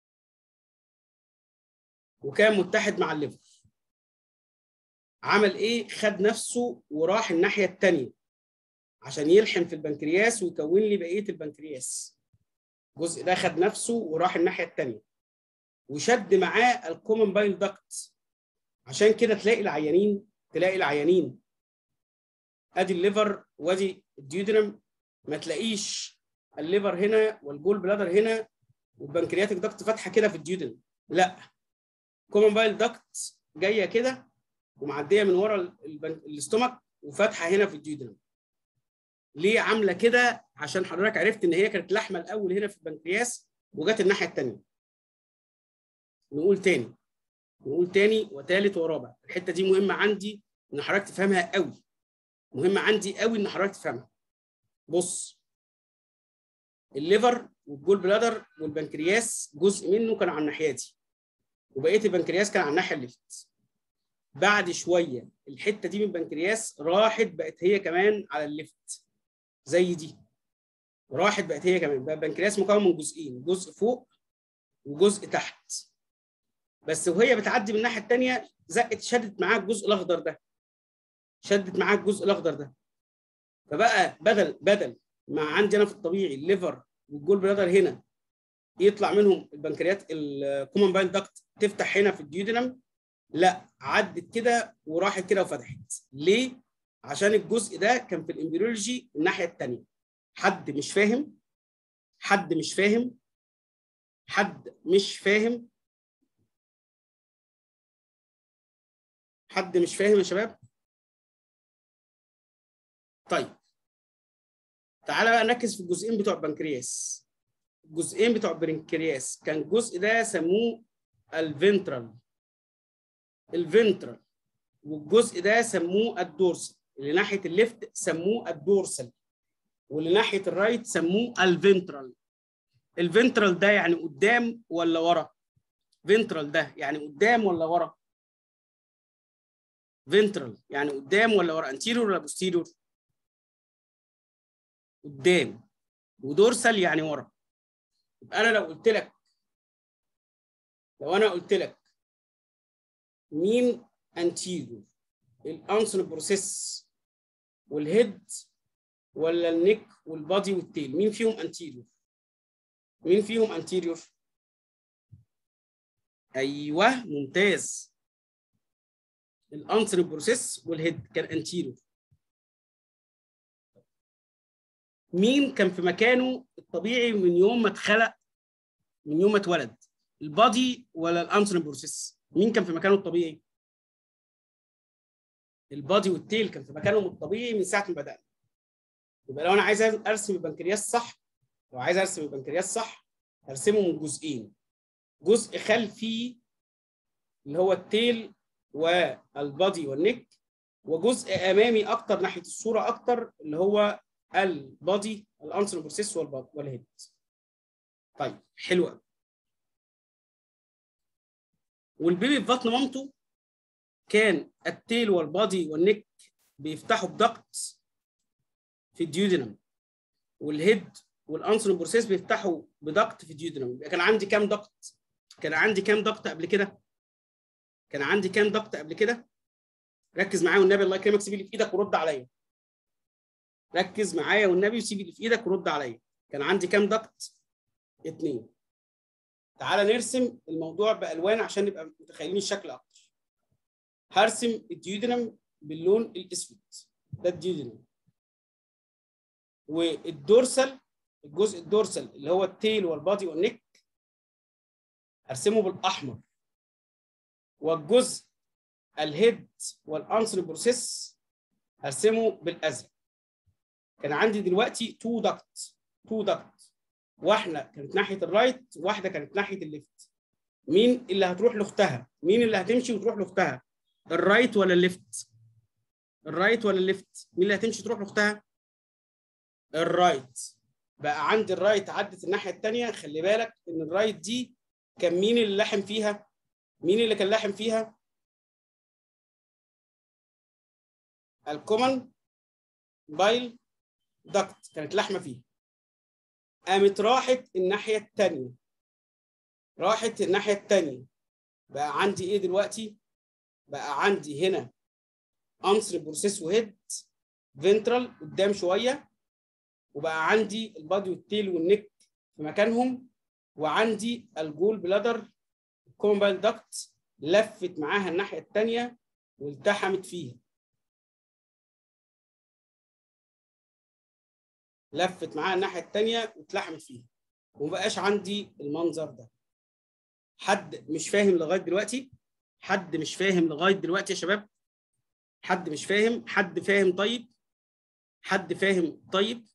وكان متحد مع الليفر عمل ايه خد نفسه وراح الناحيه الثانيه عشان يلحم في البنكرياس ويكون لي بقيه البنكرياس الجزء ده خد نفسه وراح الناحيه الثانيه وشد معاه الكومن بايل داكت عشان كده تلاقي العيانين تلاقي العيانين ادي الليفر وادي الديودرم ما تلاقيش الليفر هنا والجول بلادر هنا والبنكرياتيك داكت فاتحه كده في الديودرم لا كومن بايل داكت جايه كده ومعديه من ورا الاستومك وفاتحه هنا في الديودرم ليه عامله كده عشان حضرتك عرفت ان هي كانت لحمه الاول هنا في البنكرياس وجت الناحيه الثانيه نقول تاني نقول تاني وثالث ورابع الحته دي مهمه عندي ان حضرتك تفهمها قوي مهمه عندي قوي ان حضرتك تفهمها بص الليفر والجول بلادر والبنكرياس جزء منه كان على الناحيه دي وبقيه البنكرياس كان على الناحيه الليفت بعد شويه الحته دي من البنكرياس راحت بقت هي كمان على الليفت زي دي راحت بقت هي كمان بقى البنكرياس مكون من جزئين جزء فوق وجزء تحت بس وهي بتعدي من الناحيه الثانيه زقت شدت معاها الجزء الاخضر ده شدت معاها الجزء الاخضر ده فبقى بدل بدل ما عندي انا في الطبيعي الليفر والجول برادر هنا يطلع منهم البنكريات الكومن باين داكت تفتح هنا في الديودينم لا عدت كده وراحت كده وفتحت ليه عشان الجزء ده كان في الامبريولوجي الناحيه الثانيه حد مش فاهم حد مش فاهم حد مش فاهم حد مش فاهم يا شباب طيب تعالى بقى نركز في الجزئين بتوع البنكرياس الجزئين بتوع البنكرياس كان الجزء ده سموه الفنترال الفنترال والجزء ده سموه الدورسال اللي ناحيه الليفت سموه الدورسال واللي ناحيه الرايت سموه الفنترال الفنترال ده يعني قدام ولا ورا فنترال ده يعني قدام ولا ورا فنترال يعني قدام ولا ورا انتيريور ولا بوستيريور قدام ودورسال يعني ورا يبقى انا لو قلت لك لو انا قلت لك مين انتيريور الانسون بروسيس والهيد ولا النك والبادي والتيل مين فيهم انتيريور مين فيهم انتيريور ايوه ممتاز الانسر بروسيس والهيد كان انتيريور مين كان في مكانه الطبيعي من يوم ما اتخلق من يوم ما اتولد البادي ولا الانسر بروسيس مين كان في مكانه الطبيعي البادي والتيل كان في مكانهم الطبيعي من ساعه ما بدانا يبقى لو انا عايز ارسم البنكرياس صح لو عايز ارسم البنكرياس صح هرسمه من جزئين جزء خلفي اللي هو التيل والبادي والنك وجزء امامي اكتر ناحيه الصوره اكتر اللي هو البادي الانسر بروسيس والهيد طيب حلو قوي والبيبي في بطن مامته كان التيل والبادي والنك بيفتحوا بدكت في الديودينم والهيد والانسر بروسيس بيفتحوا بدكت في الديودينم يبقى كان عندي كام دكت كان عندي كام دكت قبل كده كان عندي كام دكت قبل كده ركز معايا والنبي الله يكرمك سيب اللي في ايدك ورد عليا ركز معايا والنبي وسيب اللي في ايدك ورد عليا كان عندي كام دكت اتنين تعالى نرسم الموضوع بالوان عشان نبقى متخيلين الشكل اكتر هرسم الديودينم باللون الاسود ده الديودينم والدورسال الجزء الدورسال اللي هو التيل والبادي والنك هرسمه بالاحمر والجزء الهيد والانسر بروسيس هرسمه بالازرق كان عندي دلوقتي تو دكت تو دكت واحده كانت ناحيه الرايت واحده كانت ناحيه الليفت مين اللي هتروح لاختها مين اللي هتمشي وتروح لاختها الرايت ولا الليفت الرايت ولا الليفت مين اللي هتمشي تروح لاختها الرايت بقى عندي الرايت عدت الناحيه الثانيه خلي بالك ان الرايت دي كان مين اللي لاحم فيها مين اللي كان لاحم فيها الكومن بايل دكت كانت لحمه فيها قامت راحت الناحيه الثانيه راحت الناحيه الثانيه بقى عندي ايه دلوقتي بقى عندي هنا انسر بروسيس وهيد فنترال قدام شويه وبقى عندي البادي والتيل والنك في مكانهم وعندي الجول بلادر الكومبايل داكت لفت معاها الناحيه الثانيه والتحمت فيها لفت معاها الناحيه الثانيه واتلحمت فيها ومبقاش عندي المنظر ده حد مش فاهم لغايه دلوقتي حد مش فاهم لغايه دلوقتي يا شباب حد مش فاهم حد فاهم طيب حد فاهم طيب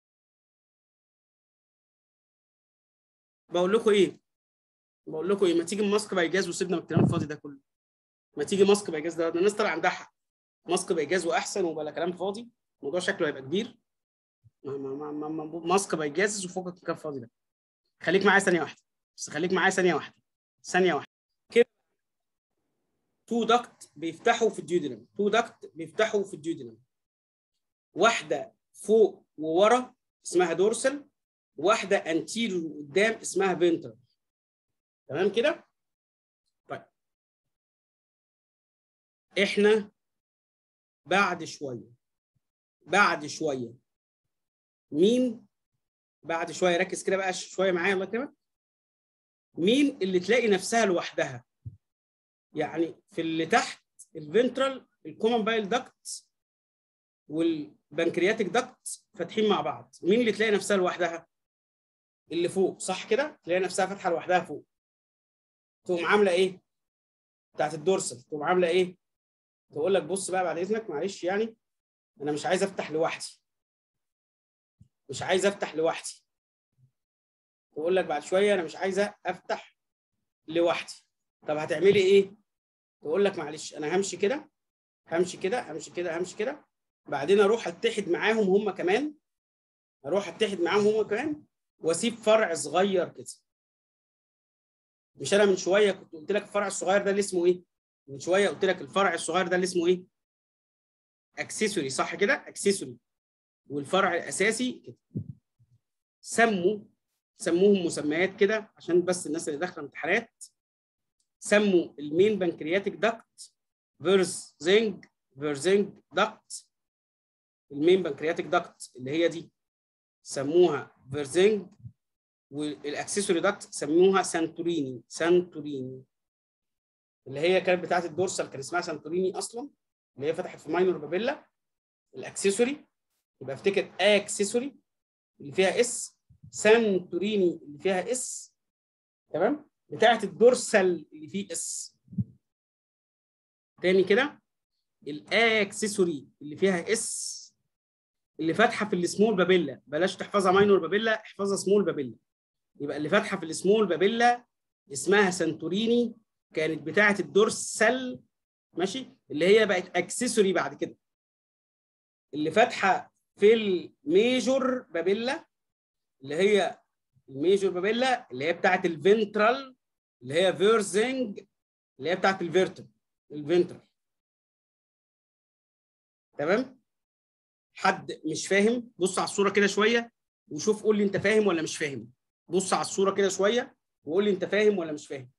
بقول لكم ايه بقول لكم ايه ما تيجي ماسك بايجاز وسيبنا من الكلام الفاضي ده كله ما تيجي ماسك بايجاز ده, ده الناس طلع عندها حق ماسك بايجاز واحسن وبلا كلام فاضي الموضوع شكله هيبقى كبير ما ما ما ما ماسك بايجاز وفوقك من الكلام الفاضي ده خليك معايا ثانيه واحده بس خليك معايا ثانيه واحده ثانيه واحده كده تو دكت بيفتحوا في الديودينم تو دكت بيفتحوا في الديودينم واحده فوق وورا اسمها دورسل واحده انتيريور قدام اسمها فينترال تمام كده طيب احنا بعد شويه بعد شويه مين بعد شويه ركز كده بقى شويه معايا الله يكرمك مين اللي تلاقي نفسها لوحدها يعني في اللي تحت الفنترال الكومن بايل داكت والبنكرياتيك داكت فاتحين مع بعض مين اللي تلاقي نفسها لوحدها اللي فوق صح كده تلاقي نفسها فاتحه لوحدها فوق تقوم عامله ايه بتاعت الدورسل تقوم عامله ايه تقول لك بص بقى بعد اذنك معلش يعني انا مش عايز افتح لوحدي مش عايز افتح لوحدي تقول لك بعد شويه انا مش عايزه افتح لوحدي طب هتعملي ايه تقول لك معلش انا همشي كده همشي كده همشي كده همشي كده بعدين اروح اتحد معاهم هم كمان اروح اتحد معاهم هم كمان واسيب فرع صغير كده مش انا من شويه كنت قلت لك الفرع الصغير ده اللي اسمه ايه من شويه قلت لك الفرع الصغير ده اللي اسمه ايه اكسسوري صح كده اكسسوري والفرع الاساسي كده سموا سموهم مسميات كده عشان بس الناس اللي داخله امتحانات سموا المين بنكرياتيك داكت فيرز زنج فيرزنج داكت المين بنكرياتيك داكت اللي هي دي سموها فيرزنج والاكسسوري داكت سموها سانتوريني سانتوريني اللي هي كانت بتاعت الدورسال كان اسمها سانتوريني اصلا اللي هي فتحت في ماينور بابيلا الاكسسوري يبقى افتكر اكسسوري اللي فيها اس سانتوريني اللي فيها اس تمام بتاعت الدورسال اللي فيه اس تاني كده الاكسسوري اللي فيها اس اللي فاتحه في السمول بابيلا بلاش تحفظها ماينور بابيلا احفظها سمول بابيلا يبقى اللي فاتحه في السمول بابيلا اسمها سانتوريني كانت بتاعه الدورسال ماشي اللي هي بقت اكسسوري بعد كده اللي فاتحه في الميجور بابيلا اللي هي الميجور بابيلا اللي هي بتاعه الفنترال اللي هي فيرزنج اللي هي بتاعه الفيرتب الفنترال تمام حد مش فاهم بص على الصوره كده شويه وشوف قول لي انت فاهم ولا مش فاهم بص على الصوره كده شويه وقول لي انت فاهم ولا مش فاهم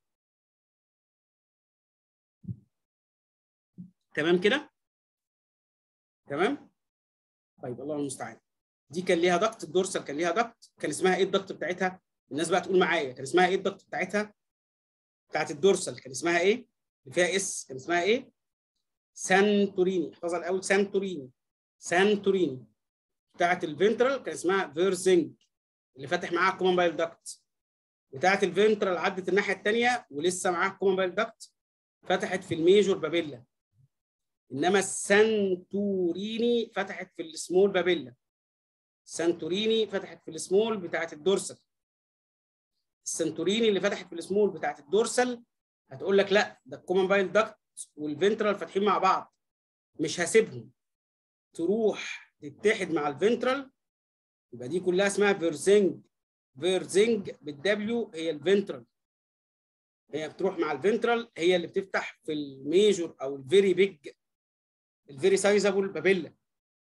تمام كده تمام طيب الله المستعان دي كان ليها ضغط الدورسال كان ليها ضغط كان اسمها ايه الضغط بتاعتها الناس بقى تقول معايا كان اسمها ايه الضغط بتاعتها بتاعت الدورسال كان اسمها ايه اللي فيها اس كان اسمها ايه سانتوريني احفظها الاول سانتوريني سانتوريني بتاعت الفنترال كان اسمها فيرزنج اللي فاتح معاها الكومن بايل داكت بتاعت الفنترال عدت الناحيه الثانيه ولسه معاها الكومن بايل داكت فتحت في الميجور بابيلا انما السانتوريني فتحت في السمول بابيلا السانتوريني فتحت في السمول بتاعت الدورسال السانتوريني اللي فتحت في السمول بتاعت الدورسال هتقول لك لا ده الكومن بايل داكت والفنترال فاتحين مع بعض مش هسيبهم تروح تتحد مع الفنترال يبقى دي كلها اسمها فيرزنج فيرزنج بالدبليو هي الفنترال هي بتروح مع الفنترال هي اللي بتفتح في الميجور او الفيري بيج الفيري سايزابل بابيلا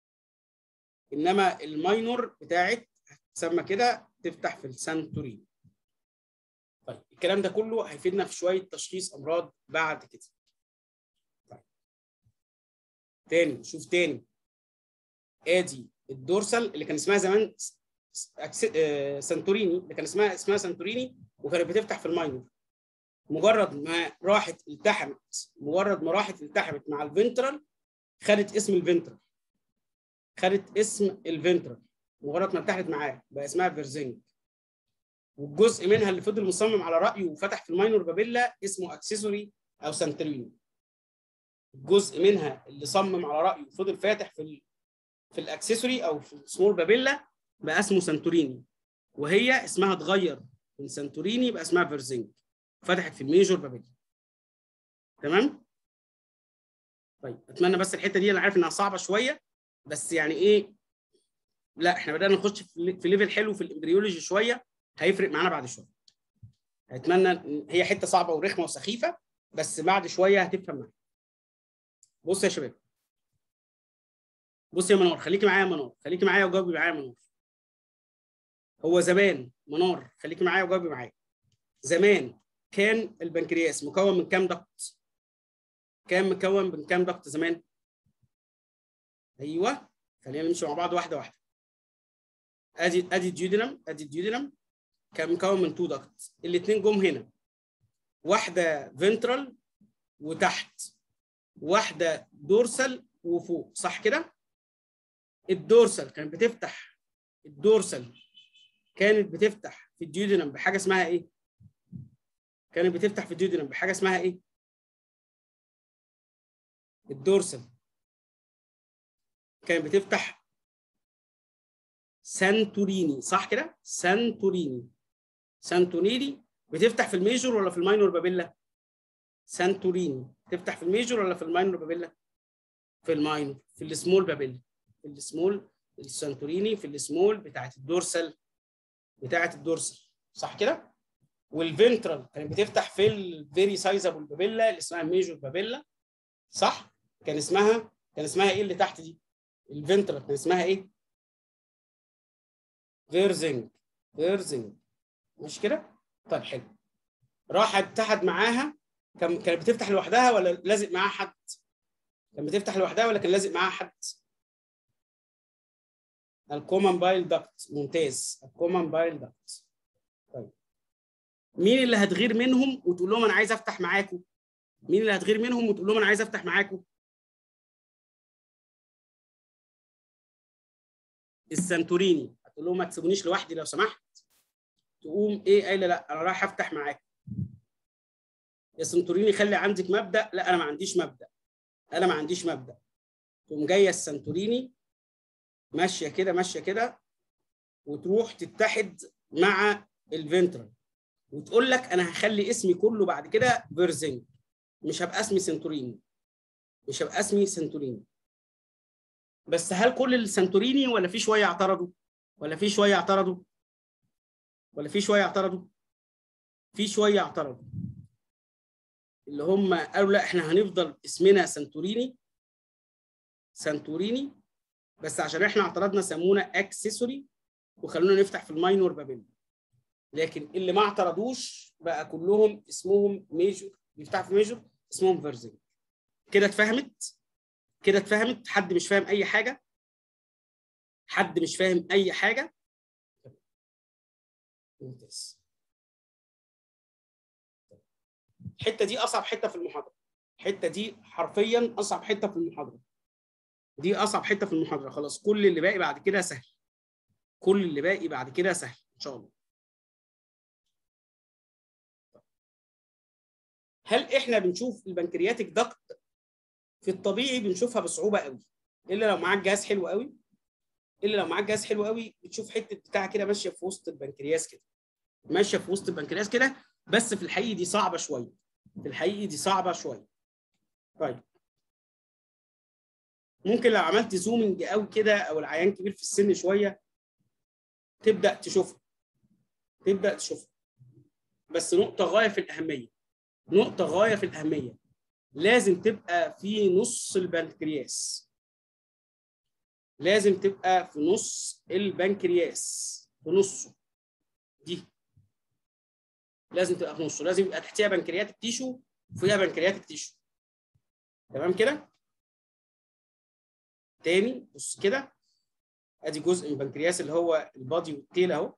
انما الماينور بتاعت هتسمى كده تفتح في السانتورين طيب الكلام ده كله هيفيدنا في شويه تشخيص امراض بعد كده طيب تاني شوف تاني ادي الدورسال اللي كان اسمها زمان سانتوريني اللي كان اسمها اسمها سانتوريني وكانت بتفتح في الماينور مجرد ما راحت التحمت مجرد ما راحت التحمت مع الفنترال خدت اسم الفنترال خدت اسم الفنترال مجرد ما التحمت معاه بقى اسمها فيرزينج والجزء منها اللي فضل مصمم على رايه وفتح في الماينور بابيلا اسمه اكسسوري او سانتوريني الجزء منها اللي صمم على رايه وفضل فاتح في ال في الاكسسوري او في السمول بابيلا بقى اسمه سانتوريني وهي اسمها اتغير من سانتوريني بقى اسمها فيرزينج فتحت في الميجور بابيلا تمام طيب اتمنى بس الحته دي انا عارف انها صعبه شويه بس يعني ايه لا احنا بدانا نخش في ليفل حلو في الامبريولوجي شويه هيفرق معانا بعد شويه اتمنى هي حته صعبه ورخمه وسخيفه بس بعد شويه هتفهم معايا بص يا شباب بص يا منار خليكي معايا يا منار خليكي معايا وجاوبي معايا يا منار هو زمان منار خليكي معايا وجاوبي معايا زمان كان البنكرياس مكون من كام ضغط كان مكون من كام ضغط زمان ايوه خلينا نمشي مع بعض واحده واحده ادي ادي الديودينم ادي الديودينم كان مكون من تو ضغط الاثنين جم هنا واحده فنترال وتحت واحده دورسال وفوق صح كده الدورسال كانت بتفتح الدورسال كانت بتفتح في الديودينم بحاجه اسمها ايه كانت بتفتح في الديودينم بحاجه اسمها ايه الدورسال كانت بتفتح سانتوريني صح كده سانتوريني سانتوريني بتفتح في الميجور ولا في الماينور بابيلا سانتوريني تفتح في الميجور ولا في الماينور بابيلا في الماينور في السمول بابيلا في السمول السانتوريني في السمول بتاعت الدورسال بتاعت الدورسال صح كده والفنترال كانت بتفتح في الفيري سايزابل بابيلا اللي اسمها الميجور بابيلا صح كان اسمها كان اسمها ايه اللي تحت دي الفنترال كان اسمها ايه فيرزنج فيرزنج مش كده طيب حلو راح اتحد معاها كان كانت بتفتح لوحدها ولا لازق معاها حد كان بتفتح لوحدها ولا كان لازق معاها حد الكومن بايل داكت ممتاز الكومن بايل داكت مين اللي هتغير منهم وتقول لهم انا عايز افتح معاكم مين اللي هتغير منهم وتقول لهم انا عايز افتح معاكم السانتوريني هتقول لهم ما تسيبونيش لوحدي لو سمحت تقوم ايه قايله لا انا رايح افتح معاكم يا سانتوريني خلي عندك مبدا لا انا ما عنديش مبدا انا ما عنديش مبدا تقوم جايه السانتوريني ماشيه كده ماشيه كده وتروح تتحد مع الفنترال وتقول لك انا هخلي اسمي كله بعد كده فيرزينج مش هبقى اسمي سنتوريني مش هبقى اسمي سنتوريني بس هل كل السنتوريني ولا في شويه اعترضوا ولا في شويه اعترضوا ولا في شويه اعترضوا في شويه اعترضوا اللي هم قالوا لا احنا هنفضل اسمنا سنتوريني سنتوريني بس عشان احنا اعترضنا سمونا اكسسوري وخلونا نفتح في الماينور بابل لكن اللي ما اعترضوش بقى كلهم اسمهم ميجور بيفتحوا في ميجور اسمهم فيرزنج كده اتفهمت كده اتفهمت حد مش فاهم اي حاجه حد مش فاهم اي حاجه ممتاز الحته دي اصعب حته في المحاضره الحته دي حرفيا اصعب حته في المحاضره دي اصعب حته في المحاضره خلاص كل اللي باقي بعد كده سهل كل اللي باقي بعد كده سهل ان شاء الله هل احنا بنشوف البنكرياتيك دكت في الطبيعي بنشوفها بصعوبه قوي الا لو معاك جهاز حلو قوي الا لو معاك جهاز حلو قوي بتشوف حته بتاع كده ماشيه في وسط البنكرياس كده ماشيه في وسط البنكرياس كده بس في الحقيقه دي صعبه شويه في الحقيقه دي صعبه شويه طيب ممكن لو عملت زومنج قوي كده او العيان كبير في السن شويه تبدا تشوفها تبدا تشوفها بس نقطه غايه في الاهميه نقطه غايه في الاهميه لازم تبقى في نص البنكرياس لازم تبقى في نص البنكرياس في نصه دي لازم تبقى في نصه لازم يبقى تحتيها بنكرياتيك تيشو وفيها بنكرياتيك تيشو تمام كده تاني بص كده ادي جزء من البنكرياس اللي هو البادي والتيل اهو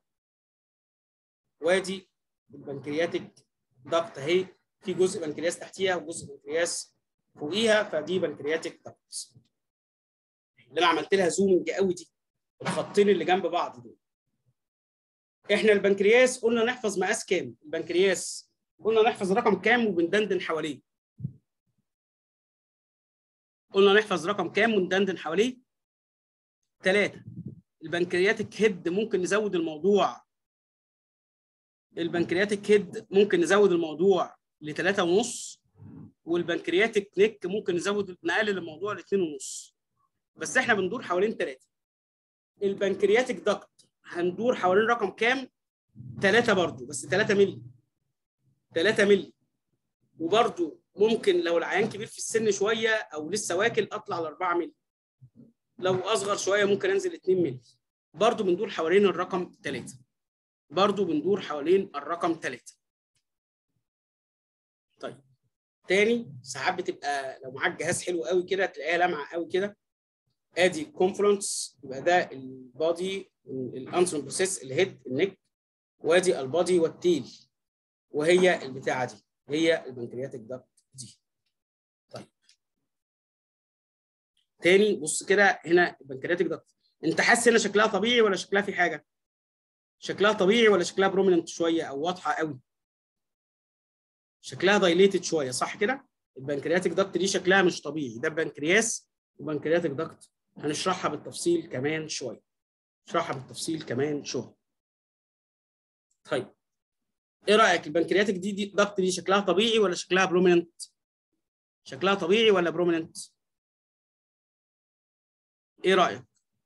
وادي البنكرياتيك دكت اهي في جزء بنكرياس تحتيها وجزء بنكرياس فوقيها فدي بنكرياتيك دكت اللي انا عملت لها زومنج قوي دي الخطين اللي جنب بعض دول احنا البنكرياس قلنا نحفظ مقاس كام البنكرياس قلنا نحفظ رقم كام وبندندن حواليه قلنا نحفظ رقم كام وندندن حواليه ثلاثة البنكرياتيك هيد ممكن نزود الموضوع البنكرياتيك هيد ممكن نزود الموضوع لثلاثة ونص والبنكرياتيك نيك ممكن نزود نقلل الموضوع لاثنين ونص بس احنا بندور حوالين ثلاثة البنكرياتيك دكت هندور حوالين رقم كام؟ ثلاثة برضو بس 3 مللي 3 مللي وبرضو ممكن لو العيان كبير في السن شوية أو لسه واكل أطلع ل 4 مللي لو أصغر شوية ممكن أنزل 2 مللي برضو بندور حوالين الرقم 3 برضو بندور حوالين الرقم 3 طيب تاني ساعات بتبقى لو معاك جهاز حلو قوي كده تلاقيها لامعه قوي كده ادي كونفرنس يبقى ده البادي الانسون بروسيس الهيد النك وادي البادي والتيل وهي البتاعه دي هي البنكرياتيك دكت دي طيب تاني بص كده هنا البنكرياتيك دكت انت حاسس هنا شكلها طبيعي ولا شكلها في حاجه شكلها طبيعي ولا شكلها بروميننت شويه او واضحه قوي شكلها دايليتد شويه صح كده البنكرياتيك دكت دي شكلها مش طبيعي ده بنكرياس وبنكرياتيك دكت هنشرحها بالتفصيل كمان شويه نشرحها بالتفصيل كمان شويه طيب ايه رايك البنكرياتيك دي, دي دكت دي شكلها طبيعي ولا شكلها بروميننت شكلها طبيعي ولا بروميننت ايه رايك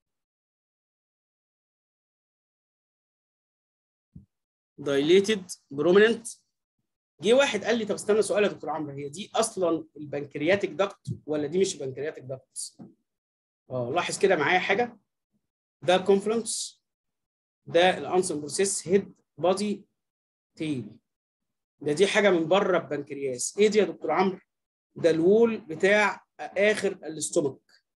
dilated prominent جه واحد قال لي طب استنى سؤال يا دكتور عمرو هي دي اصلا البنكرياتيك دكت ولا دي مش البنكرياتيك دكت؟ اه لاحظ كده معايا حاجه ده الكونفرنس ده الانسون بروسيس هيد بادي تيل ده دي حاجه من بره البنكرياس ايه دي يا دكتور عمرو؟ ده الوول بتاع اخر الاستومك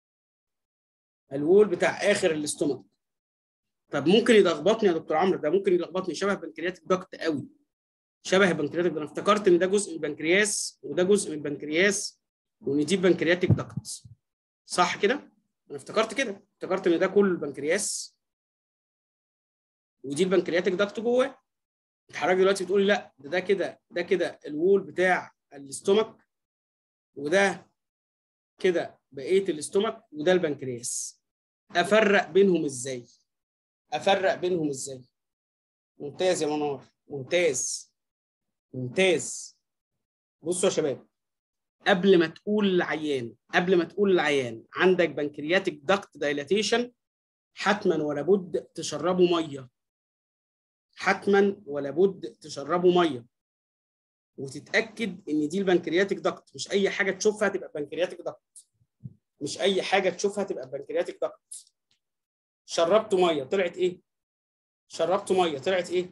الوول بتاع اخر الاستومك طب ممكن يلخبطني يا دكتور عمرو ده ممكن يلخبطني شبه بنكرياتيك دكت قوي شبه البنكرياتيك ده انا افتكرت ان ده جزء من البنكرياس وده جزء من البنكرياس وان دي بنكرياتيك داكت صح كده انا افتكرت كده افتكرت ان ده كل البنكرياس ودي البنكرياتيك داكت جواه انت حضرتك دلوقتي بتقول لا ده ده كده ده كده الوول بتاع الاستومك وده كده بقيه الاستومك وده البنكرياس افرق بينهم ازاي افرق بينهم ازاي ممتاز يا منار ممتاز ممتاز بصوا يا شباب قبل ما تقول للعيان قبل ما تقول للعيان عندك بنكرياتيك داكت دايلاتيشن حتما ولا بد تشربوا ميه حتما ولا بد تشربوا ميه وتتاكد ان دي البنكرياتيك داكت مش اي حاجه تشوفها تبقى بنكرياتيك داكت مش اي حاجه تشوفها تبقى بنكرياتيك داكت شربتوا ميه طلعت ايه شربتوا ميه طلعت ايه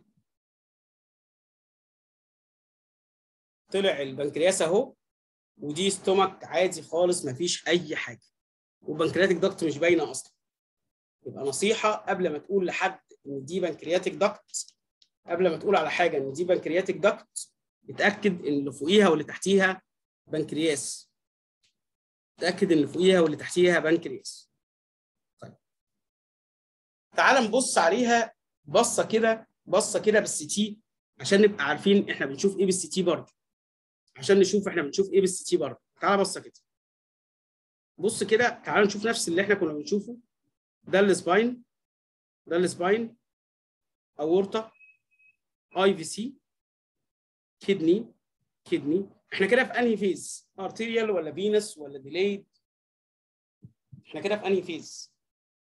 طلع البنكرياس اهو ودي ستومك عادي خالص مفيش اي حاجه والبنكرياتيك داكت مش باينه اصلا يبقى نصيحه قبل ما تقول لحد ان دي بنكرياتيك داكت قبل ما تقول على حاجه ان دي بنكرياتيك داكت اتاكد ان اللي فوقيها واللي تحتيها بنكرياس اتاكد ان اللي فوقيها واللي تحتيها بنكرياس طيب تعال نبص عليها بصه كده بصه كده بالسي تي عشان نبقى عارفين احنا بنشوف ايه بالسي تي برضه عشان نشوف احنا بنشوف ايه بالسي تي برضه تعال بصه كده بص كده تعال نشوف نفس اللي احنا كنا بنشوفه ده السباين ده السباين اورطه اي في سي كدني كدني احنا كده في انهي فيز ارتيريال ولا فينس ولا ديليد احنا كده في انهي فيز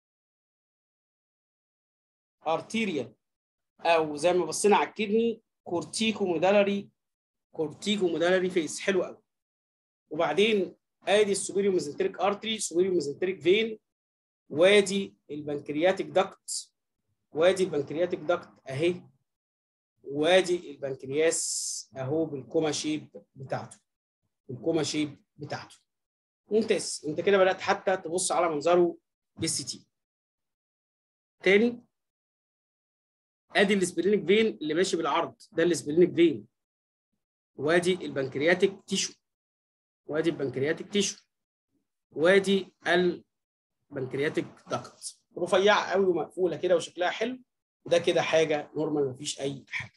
ارتيريال او زي ما بصينا على الكدني كورتيكو مودالري كورتيكو مودالري فيز حلو قوي وبعدين ادي السوبيريو ميزنتريك ارتري سوبيريو ميزنتريك فين وادي البنكرياتيك داكت وادي البنكرياتيك داكت اهي وادي البنكرياس اهو بالكوما شيب بتاعته بالكوما شيب بتاعته ممتاز انت كده بدات حتى تبص على منظره بالسي تي تاني ادي السبلينيك فين اللي ماشي بالعرض ده السبلينيك فين وادي البنكرياتيك تيشو وادي البنكرياتيك تيشو وادي البنكرياتيك داكت رفيعه قوي ومقفوله كده وشكلها حلو وده كده حاجه نورمال مفيش اي حاجه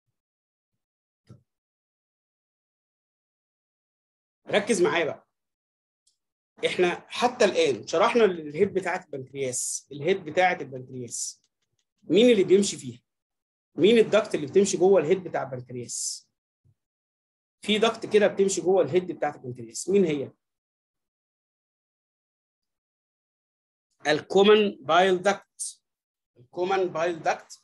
ركز معايا بقى احنا حتى الان شرحنا الهيد بتاعه البنكرياس الهيد بتاعه البنكرياس مين اللي بيمشي فيها مين الدكت اللي بتمشي جوه الهيد بتاع البنكرياس في دكت كده بتمشي جوه الهيد بتاعه البنكرياس مين هي الكومن بايل داكت الكومن بايل داكت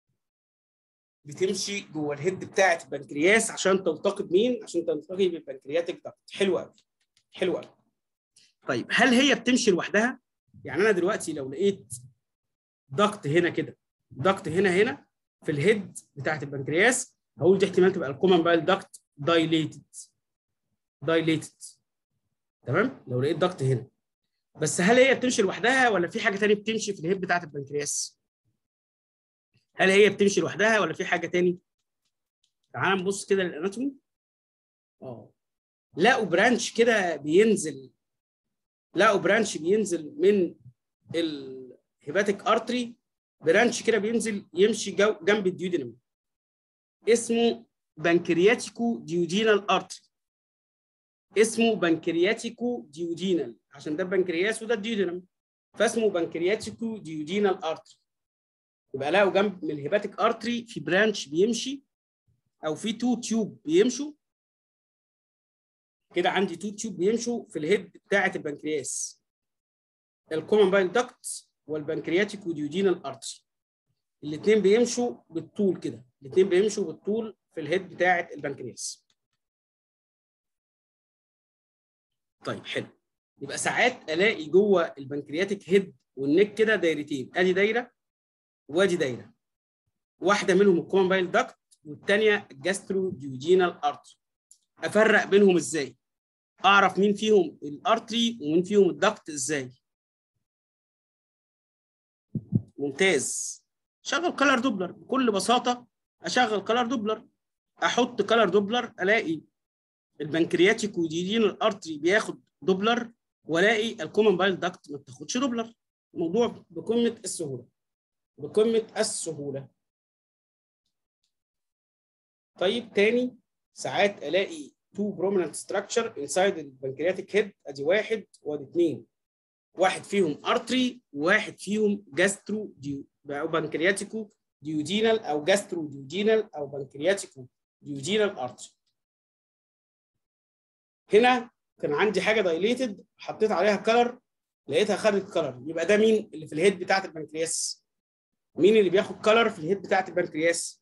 بتمشي جوه الهيد بتاعه البنكرياس عشان تلتقي بمين عشان تلتقي بالبنكرياتيك داكت حلو قوي حلو قوي طيب هل هي بتمشي لوحدها يعني انا دلوقتي لو لقيت ضغط هنا كده ضغط هنا هنا في الهيد بتاعت البنكرياس هقول دي احتمال تبقى الكومن بايل داكت دايليتد دايليتد تمام لو لقيت ضغط هنا بس هل هي بتمشي لوحدها ولا في حاجه ثانيه بتمشي في الهيد بتاعت البنكرياس هل هي بتمشي لوحدها ولا في حاجه ثاني تعال نبص كده للاناتومي اه لقوا برانش كده بينزل لقوا برانش بينزل من الهيباتيك ارتري برانش كده بينزل يمشي جو جنب الديودينم اسمه بنكرياتيكو ديودينال ارتري اسمه بنكرياتيكو ديودينال عشان ده البنكرياس وده الديودينم فاسمه بنكرياتيكو ديودينال ارتري يبقى لقوا جنب من الهيباتيك ارتري في برانش بيمشي او في تو تيوب بيمشوا كده عندي تو تيوب بيمشوا في الهيد بتاعه البنكرياس الكومن بايل داكت والبنكرياتيكو ديودينال ارتري الاثنين بيمشوا بالطول كده الاثنين بيمشوا بالطول في الهيد بتاعه البنكرياس طيب حلو يبقى ساعات الاقي جوه البنكرياتيك هيد والنك كده دايرتين ادي دايره وادي دايره واحده منهم الكومن بايل داكت والثانيه الجاسترو ديوجينال ارتري افرق بينهم ازاي اعرف مين فيهم الارتري ومين فيهم الدكت ازاي ممتاز شغل كلر دوبلر بكل بساطه اشغل كلر دوبلر احط كلر دوبلر الاقي البنكرياتيك وديدين الارتري بياخد دوبلر والاقي الكومن بايل داكت ما بتاخدش دوبلر الموضوع بقمه السهوله بقمه السهوله طيب تاني ساعات الاقي تو بروميننت ستراكشر انسايد البنكرياتيك هيد ادي واحد وادي اثنين واحد فيهم ارتري وواحد فيهم جاسترو ديو او بنكرياتيكو ديودينال او جاسترو ديودينال او بنكرياتيكو ديودينال ارتري هنا كان عندي حاجه دايليتد حطيت عليها كلر لقيتها خدت كلر يبقى ده مين اللي في الهيد بتاعت البنكرياس مين اللي بياخد كلر في الهيد بتاعت البنكرياس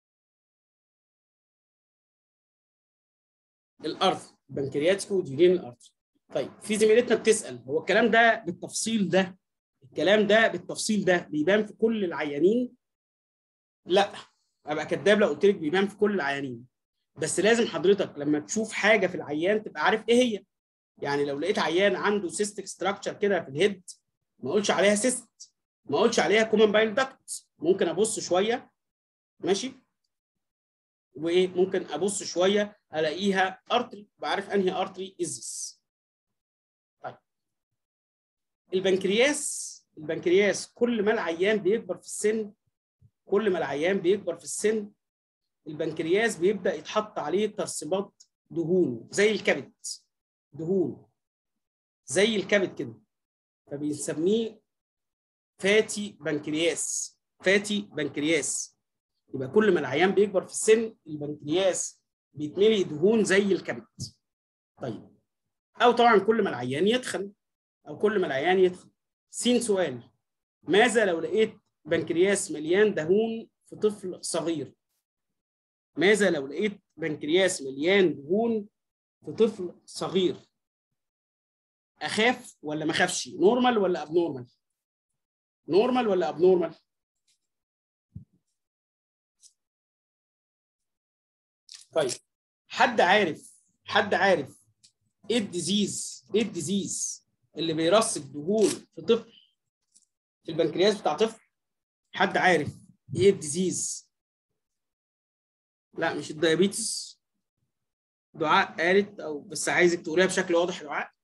الارض بنكرياتيكو ديودين الارض طيب في زميلتنا بتسال هو الكلام ده بالتفصيل ده الكلام ده بالتفصيل ده بيبان في كل العيانين لا ابقى كداب لو قلت لك بيبان في كل العيانين بس لازم حضرتك لما تشوف حاجه في العيان تبقى عارف ايه هي يعني لو لقيت عيان عنده سيستك ستراكشر كده في الهيد ما اقولش عليها سيست ما اقولش عليها كومن بايل داكت ممكن ابص شويه ماشي وايه ممكن ابص شويه الاقيها ارتري بعرف انهي ارتري ازس طيب البنكرياس البنكرياس كل ما العيان بيكبر في السن كل ما العيان بيكبر في السن البنكرياس بيبدا يتحط عليه ترسبات دهون زي الكبد دهون زي الكبد كده فبنسميه فاتي بنكرياس فاتي بنكرياس يبقى كل ما العيان بيكبر في السن البنكرياس بيتملي دهون زي الكبد طيب او طبعا كل ما العيان يتخن او كل ما العيان يتخن سين سؤال ماذا لو لقيت بنكرياس مليان دهون في طفل صغير ماذا لو لقيت بنكرياس مليان دهون في طفل صغير اخاف ولا ما اخافش نورمال ولا ابنورمال نورمال ولا ابنورمال طيب حد عارف حد عارف ايه الديزيز ايه الديزيز اللي بيرسب دهون في طفل في البنكرياس بتاع طفل حد عارف ايه الديزيز لا مش الديابيتس دعاء قالت او بس عايزك تقوليها بشكل واضح يا دعاء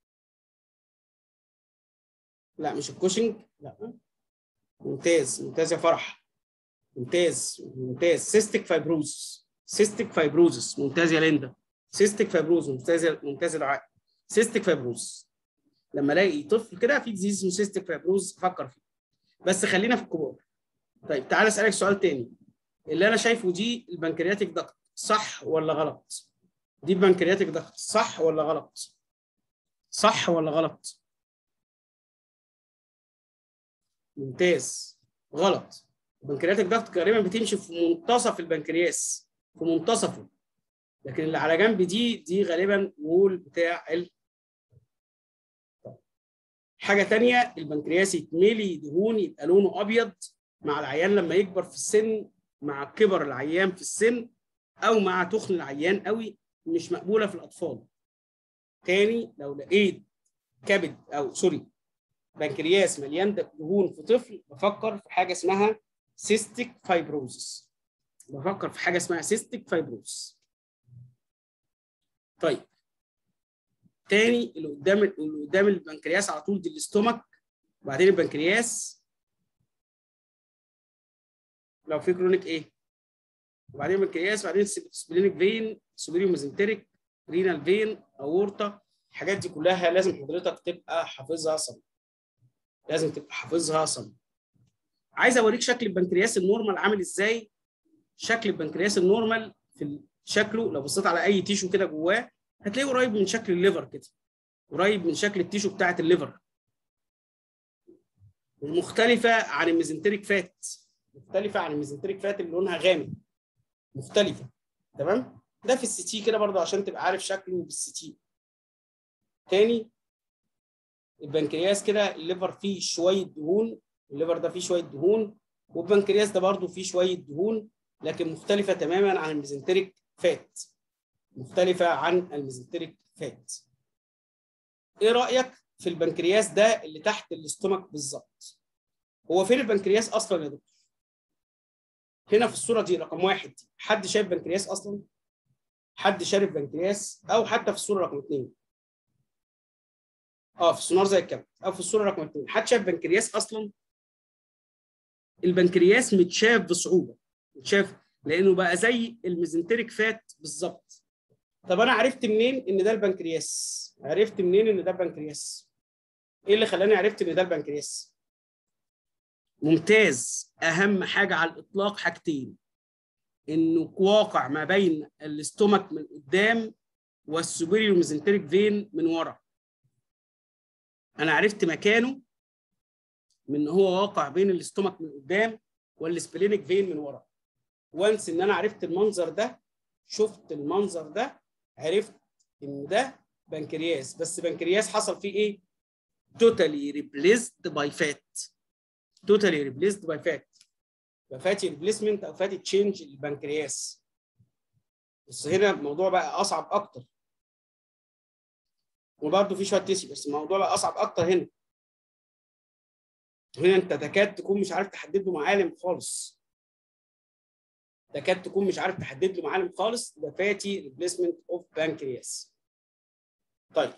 لا مش الكوشنج لا ممتاز ممتاز يا فرح ممتاز ممتاز سيستيك فايبروز سيستيك فايبروزس ممتاز يا ليندا سيستيك فايبروز ممتاز يا ممتاز يا دعاء سيستيك فايبروز لما الاقي طفل كده في ديزيز اسمه سيستيك فايبروز فكر فيه بس خلينا في الكبار طيب تعالى اسالك سؤال تاني اللي انا شايفه دي البنكرياتيك دكت صح ولا غلط دي البنكرياتيك دكت صح ولا غلط صح ولا غلط ممتاز غلط البنكرياتيك دكت تقريبا بتمشي في منتصف البنكرياس في منتصفه لكن اللي على جنب دي دي غالبا وول بتاع ال حاجه تانية البنكرياس يتملي دهون يبقى لونه ابيض مع العيان لما يكبر في السن مع كبر العيان في السن او مع تخن العيان قوي مش مقبوله في الاطفال تاني لو لقيت كبد او سوري بنكرياس مليان دهون في طفل بفكر في حاجه اسمها سيستيك فايبروزس بفكر في حاجه اسمها سيستيك فايبروزس طيب تاني اللي قدام اللي قدام البنكرياس على طول دي الاستومك وبعدين البنكرياس لو في كرونيك ايه وبعدين البنكرياس وبعدين سبلينيك فين سوبيريو ميزنتريك رينال فين اورتا الحاجات دي كلها لازم حضرتك تبقى حافظها صم لازم تبقى حافظها صم عايز اوريك شكل البنكرياس النورمال عامل ازاي شكل البنكرياس النورمال في شكله لو بصيت على اي تيشو كده جواه هتلاقيه قريب من شكل الليفر كده قريب من شكل التيشو بتاعه الليفر مختلفه عن الميزنتريك فات مختلفه عن الميزنتريك فات اللي لونها غامق مختلفه تمام ده في السي تي كده برضه عشان تبقى عارف شكله بالسي تي تاني البنكرياس كده الليفر فيه شويه دهون الليفر ده فيه شويه دهون والبنكرياس ده برضه فيه شويه دهون لكن مختلفه تماما عن الميزنتريك فات مختلفه عن الميزنتريك فات ايه رايك في البنكرياس ده اللي تحت الاستومك بالظبط هو فين البنكرياس اصلا يا دكتور هنا في الصوره دي رقم واحد دي حد شايف بنكرياس اصلا حد شارب بنكرياس او حتى في الصوره رقم اثنين اه في السونار زي الكبد او في الصوره رقم اثنين حد شاف بنكرياس اصلا البنكرياس متشاف بصعوبه متشاف لانه بقى زي الميزنتريك فات بالظبط طب انا عرفت منين ان ده البنكرياس عرفت منين ان ده البنكرياس ايه اللي خلاني عرفت ان ده البنكرياس ممتاز اهم حاجه على الاطلاق حاجتين انه واقع ما بين الاستومك من قدام والسوبيريور ميزنتريك فين من ورا انا عرفت مكانه من ان هو واقع بين الاستومك من قدام والسبلينيك فين من ورا وانس ان انا عرفت المنظر ده شفت المنظر ده عرفت ان ده بنكرياس بس بنكرياس حصل فيه ايه توتالي ريبليسد باي فات توتالي ريبليسد باي فات فاتي ريبليسمنت او فاتي تشينج للبنكرياس بس هنا الموضوع بقى اصعب اكتر وبرده في شويه تيسي بس الموضوع بقى اصعب اكتر هنا هنا انت تكاد تكون مش عارف تحدد له معالم خالص تكاد تكون مش عارف تحدد له معالم خالص ده فاتي ريبليسمنت اوف بانكرياس طيب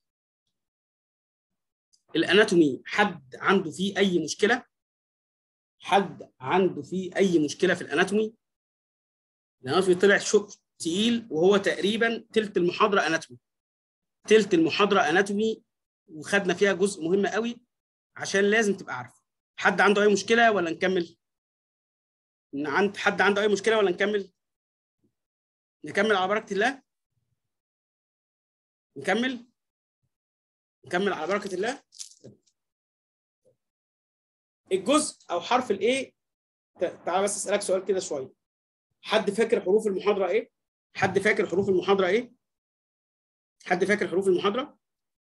الاناتومي حد عنده فيه اي مشكله حد عنده فيه اي مشكله في الاناتومي الاناتومي طلع شق تقيل وهو تقريبا تلت المحاضره اناتومي تلت المحاضره اناتومي وخدنا فيها جزء مهم قوي عشان لازم تبقى عارف حد عنده اي مشكله ولا نكمل عند حد عنده اي مشكله ولا نكمل نكمل على بركه الله نكمل نكمل على بركه الله الجزء او حرف الايه تعال بس اسالك سؤال كده شويه حد فاكر حروف المحاضره ايه حد فاكر حروف المحاضره ايه حد فاكر حروف المحاضره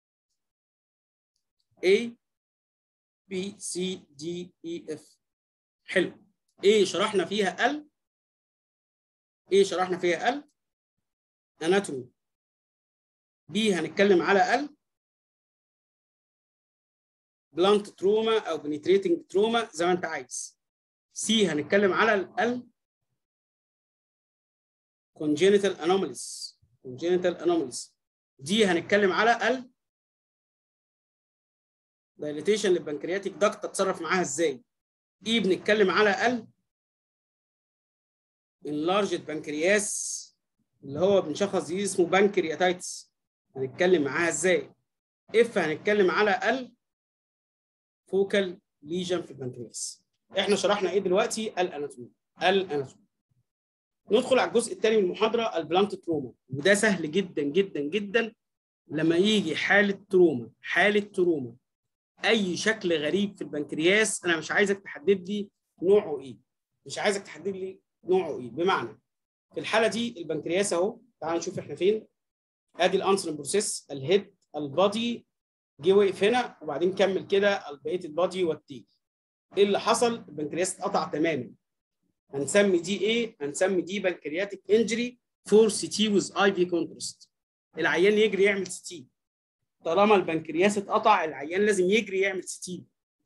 A B C D E F حلو ايه شرحنا فيها ال ايه شرحنا فيها ال اناتومي بي هنتكلم على ال بلانت تروما او بنتريتنج تروما زي ما انت عايز سي هنتكلم على ال congenital anomalies congenital anomalies دي هنتكلم على ال dilatation للبنكرياتيك داكت اتصرف معاها ازاي اي بنتكلم على ال enlarged بنكرياس اللي هو بنشخص دي اسمه بنكرياتايتس هنتكلم معاها ازاي اف هنتكلم على ال فوكال ليجن في البنكرياس احنا شرحنا ايه دلوقتي الاناتومي الاناتومي ندخل على الجزء الثاني من المحاضره البلانت تروما وده سهل جدا جدا جدا لما يجي حاله تروما حاله تروما اي شكل غريب في البنكرياس انا مش عايزك تحدد لي نوعه ايه مش عايزك تحدد لي نوعه ايه بمعنى في الحاله دي البنكرياس اهو تعال نشوف احنا فين ادي الانسولين بروسيس الهيد البادي جه وقف هنا وبعدين كمل كده بقيه البادي والتيل ايه اللي حصل البنكرياس اتقطع تماما هنسمي دي ايه هنسمي دي بنكرياتيك انجري فور سي تي ويز اي في كونتراست العيان يجري يعمل سي تي طالما البنكرياس اتقطع العيان لازم يجري يعمل سي تي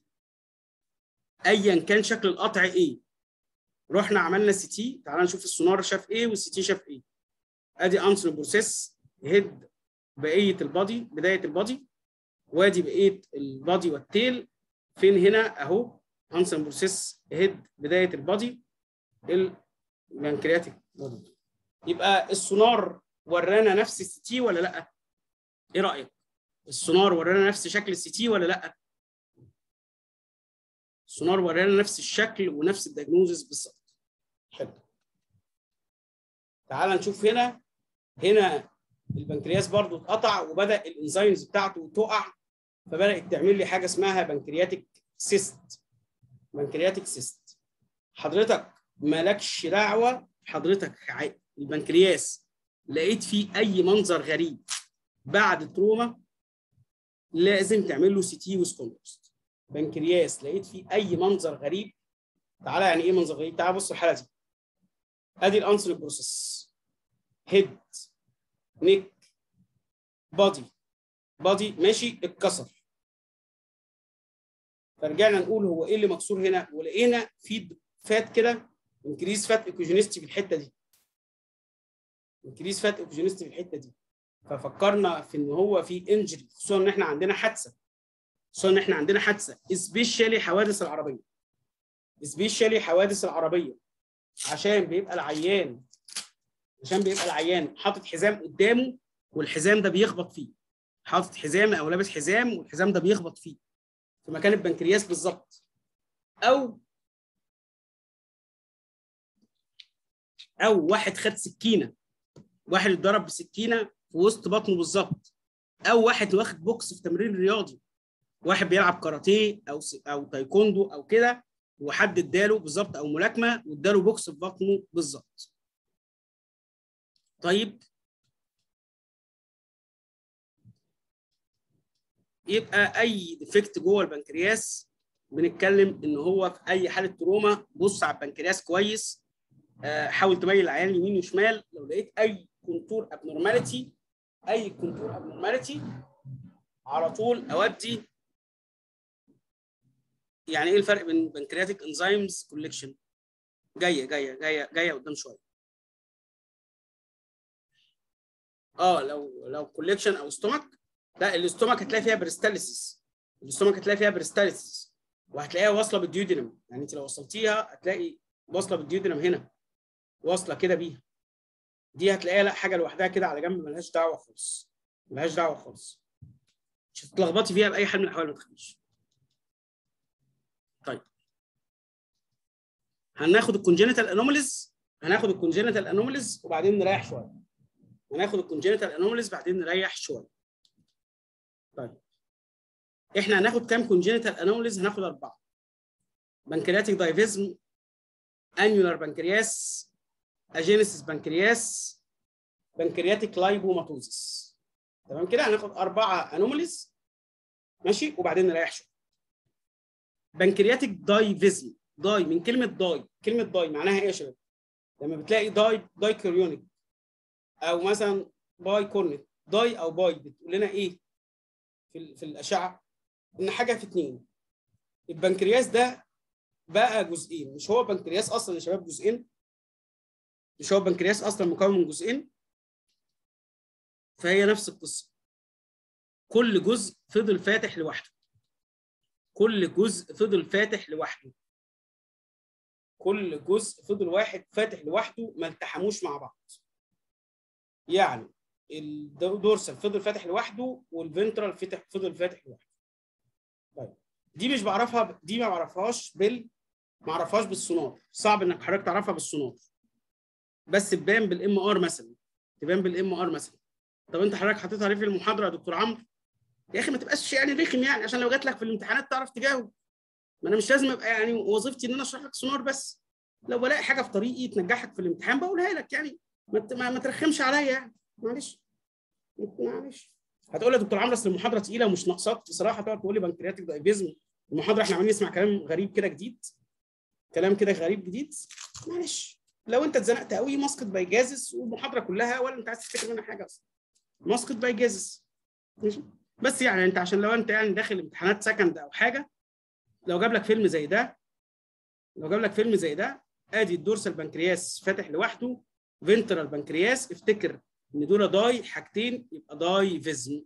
ايا كان شكل القطع ايه رحنا عملنا سي تي تعال نشوف السونار شاف ايه والسي تي شاف ايه ادي انسولين بروسيس هيد بقيه البادي بدايه البادي وادي بقيه البادي والتيل فين هنا اهو انسولين بروسيس هيد بدايه البادي البنكرياتيك بادي يبقى السونار ورانا نفس السي تي ولا لا ايه رايك السونار ورانا نفس شكل السي تي ولا لا السونار ورانا نفس الشكل ونفس الدياجنوزس بالظبط حلو تعال نشوف هنا هنا البنكرياس برضو اتقطع وبدا الانزيمز بتاعته تقع فبدات تعمل لي حاجه اسمها بنكرياتيك سيست بنكرياتيك سيست حضرتك مالكش دعوه حضرتك البنكرياس لقيت فيه اي منظر غريب بعد تروما لازم تعمل له سي تي وسكونتست بنكرياس لقيت فيه اي منظر غريب تعالى يعني ايه منظر غريب تعالى بص الحاله دي ادي الانسولين بروسيس هيد نيك بادي بادي ماشي اتكسر فرجعنا نقول هو ايه اللي مكسور هنا ولقينا في فات كده انكريز فات ايكوجينيستي في الحته دي انكريز فات اوبجينستي في الحته دي ففكرنا في ان هو في انجري خصوصا ان احنا عندنا حادثه خصوصا ان احنا عندنا حادثه سبيشالي حوادث العربيه سبيشالي حوادث العربيه عشان بيبقى العيان عشان بيبقى العيان حاطط حزام قدامه والحزام ده بيخبط فيه حاطط حزام او لابس حزام والحزام ده بيخبط فيه في مكان البنكرياس بالظبط او او واحد خد سكينه واحد اتضرب بسكينه في وسط بطنه بالظبط او واحد واخد بوكس في تمرين رياضي واحد بيلعب كاراتيه او س... او تايكوندو او كده وحد اداله بالظبط او ملاكمه واداله بوكس في بطنه بالظبط طيب يبقى اي ديفكت جوه البنكرياس بنتكلم ان هو في اي حاله تروما بص على البنكرياس كويس حاول تميل العيان يمين وشمال لو لقيت اي كونتور ابنورماليتي اي كونتور ابنورماليتي على طول اودي يعني ايه الفرق بين بنكرياتيك انزيمز كوليكشن جايه جايه جايه جايه قدام شويه اه لو لو كوليكشن او ستومك لا الاستومك هتلاقي فيها بريستاليسيس الاستومك هتلاقي فيها بريستاليسيس وهتلاقيها واصله بالديودينم يعني انت لو وصلتيها هتلاقي واصله بالديودينم هنا واصله كده بيها دي هتلاقيها لا حاجه لوحدها كده على جنب ملهاش دعوه خالص ملهاش دعوه خالص مش هتتلخبطي فيها باي حال من الاحوال ما تخافيش طيب هناخد الكونجينيتال انوماليز هناخد الكونجينيتال انوماليز وبعدين نريح شويه هناخد الكونجينيتال انوماليز بعدين نريح شويه طيب احنا هناخد كام كونجينيتال انوماليز هناخد اربعه بنكرياتيك دايفيزم انيولار بنكرياس اجينيسيس بنكرياس بنكرياتيك لايبوماتوزيس تمام كده هناخد اربعه انوماليز ماشي وبعدين نريح شويه بنكرياتيك دايفيزم داي من كلمه داي كلمه داي معناها ايه يا شباب لما بتلاقي داي داي كريونيك او مثلا باي كورنيك داي او باي بتقول لنا ايه في في الاشعه ان حاجه في اثنين البنكرياس ده بقى جزئين مش هو بنكرياس اصلا يا شباب جزئين مش هو بنكرياس اصلا مكون من جزئين فهي نفس القصه كل جزء فضل فاتح لوحده كل جزء فضل فاتح لوحده كل جزء فضل واحد فاتح لوحده ما التحموش مع بعض يعني الدورسال فضل فاتح لوحده والفنترال فتح فضل فاتح لوحده طيب دي مش بعرفها دي ما بعرفهاش بال ما اعرفهاش بالسونار صعب انك حضرتك تعرفها بالسونار بس تبان بالام ار مثلا تبان بالام ار مثلا طب انت حضرتك حطيتها ليه في المحاضره يا دكتور عمرو يا اخي ما تبقاش يعني رخم يعني عشان لو جات لك في الامتحانات تعرف تجاوب ما انا مش لازم ابقى يعني وظيفتي ان انا اشرح لك سونار بس لو بلاقي حاجه في طريقي تنجحك في الامتحان بقولها لك يعني ما ما ترخمش عليا يعني معلش معلش هتقول لي يا دكتور عمرو اصل المحاضره تقيله ومش ناقصاك بصراحه تقعد تقول لي بنكرياتيك دايبيزم المحاضره احنا عمالين نسمع كلام غريب كده جديد كلام كده غريب جديد معلش لو انت اتزنقت قوي ماسكت باي جازس والمحاضره كلها ولا انت عايز تفتكر منها حاجه اصلا ماسكت باي جازس ماشي بس يعني انت عشان لو انت يعني داخل امتحانات سكند او حاجه لو جاب لك فيلم زي ده لو جاب لك فيلم زي ده ادي الدورسال بنكرياس فاتح لوحده فينترال بنكرياس افتكر ان دول داي حاجتين يبقى داي فيزم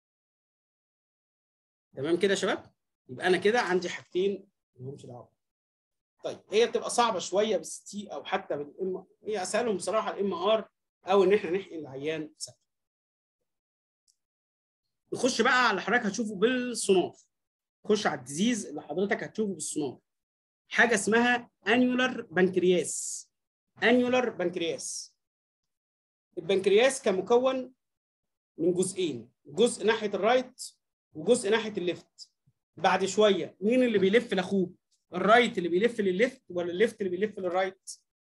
تمام كده يا شباب يبقى انا كده عندي حاجتين مالهمش دعوه طيب هي بتبقى صعبه شويه بالستي او حتى بالام هي اسهلهم بصراحه الام ار او ان احنا نحقن العيان سهل نخش بقى على حضرتك هتشوفه بالسونار خش على الديزيز اللي حضرتك هتشوفه بالسونار حاجه اسمها انيولار بنكرياس انيولار بنكرياس البنكرياس كان مكون من جزئين جزء ناحيه الرايت وجزء ناحيه الليفت بعد شويه مين اللي بيلف لاخوه الرايت اللي بيلف للليفت ولا الليفت اللي بيلف للرايت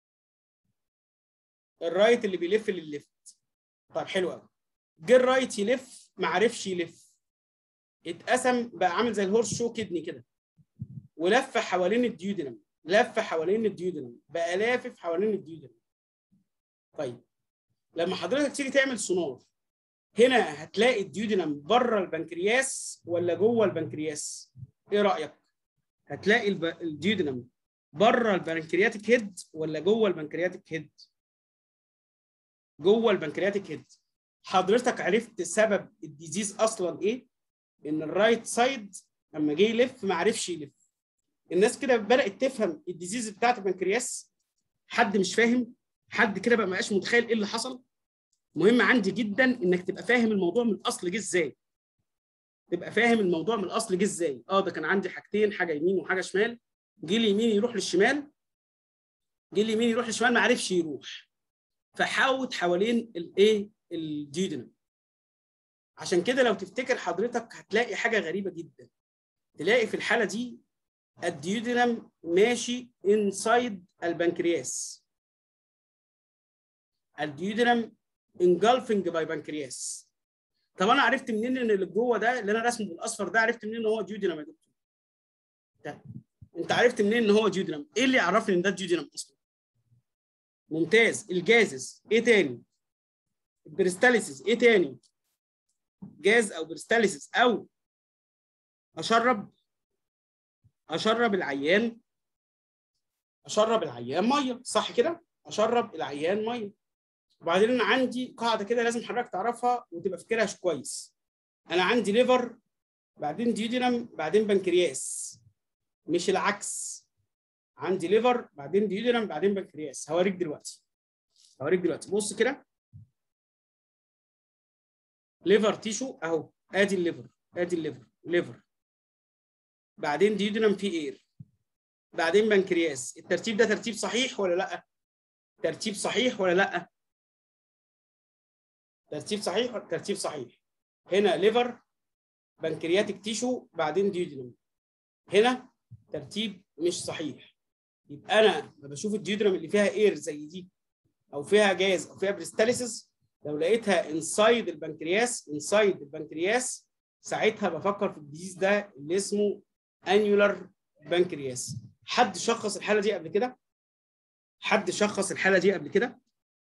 الرايت اللي بيلف للليفت طيب حلو قوي جه الرايت يلف ما عرفش يلف اتقسم بقى عامل زي الهورس شو كدني كده ولف حوالين الديودينم لف حوالين الديودينم بقى لافف حوالين الديودينم طيب لما حضرتك تيجي تعمل سونار هنا هتلاقي الديودينم بره البنكرياس ولا جوه البنكرياس ايه رايك هتلاقي الب... الديودينم بره البنكرياتيك هيد ولا جوه البنكرياتيك هيد جوه البنكرياتيك هيد حضرتك عرفت سبب الديزيز اصلا ايه ان الرايت سايد لما جه يلف ما عرفش يلف الناس كده بدات تفهم الديزيز بتاعت البنكرياس حد مش فاهم حد كده بقى ما بقاش متخيل ايه اللي حصل مهم عندي جدا انك تبقى فاهم الموضوع من الاصل جه ازاي تبقى فاهم الموضوع من الاصل جه ازاي اه ده كان عندي حاجتين حاجه يمين وحاجه شمال جه اليمين يروح للشمال جه اليمين يروح للشمال ما عرفش يروح فحاوت حوالين الايه الديودنم عشان كده لو تفتكر حضرتك هتلاقي حاجه غريبه جدا تلاقي في الحاله دي الديودنم ماشي انسايد البنكرياس الديودنم انجلفنج باي بنكرياس طب انا عرفت منين ان اللي جوه ده اللي انا رسمه بالاصفر ده عرفت منين ان هو ديودنم يا دكتور ده. انت عرفت منين ان هو ديودنم ايه اللي يعرفني ان ده ديودنم اصلا ممتاز الجازز ايه تاني البريستاليسيس ايه تاني جاز او بريستاليسيس او اشرب اشرب العيان اشرب العيان ميه صح كده اشرب العيان ميه وبعدين انا عندي قاعده كده لازم حضرتك تعرفها وتبقى فاكرها كويس انا عندي ليفر بعدين ديودينم بعدين بنكرياس مش العكس عندي ليفر بعدين ديودينم بعدين بنكرياس هوريك دلوقتي هوريك دلوقتي بص كده ليفر تيشو اهو ادي الليفر ادي الليفر ليفر بعدين ديودينم في اير بعدين بنكرياس الترتيب ده ترتيب صحيح ولا لا ترتيب صحيح ولا لا ترتيب صحيح ترتيب صحيح هنا ليفر بنكرياتيك تيشو بعدين ديودينم هنا ترتيب مش صحيح يبقى انا لما بشوف الديودرم اللي فيها اير زي دي او فيها جاز او فيها بريستاليسيس لو لقيتها انسايد البنكرياس انسايد البنكرياس ساعتها بفكر في الديزيز ده اللي اسمه انيولار بنكرياس حد شخص الحاله دي قبل كده حد شخص الحاله دي قبل كده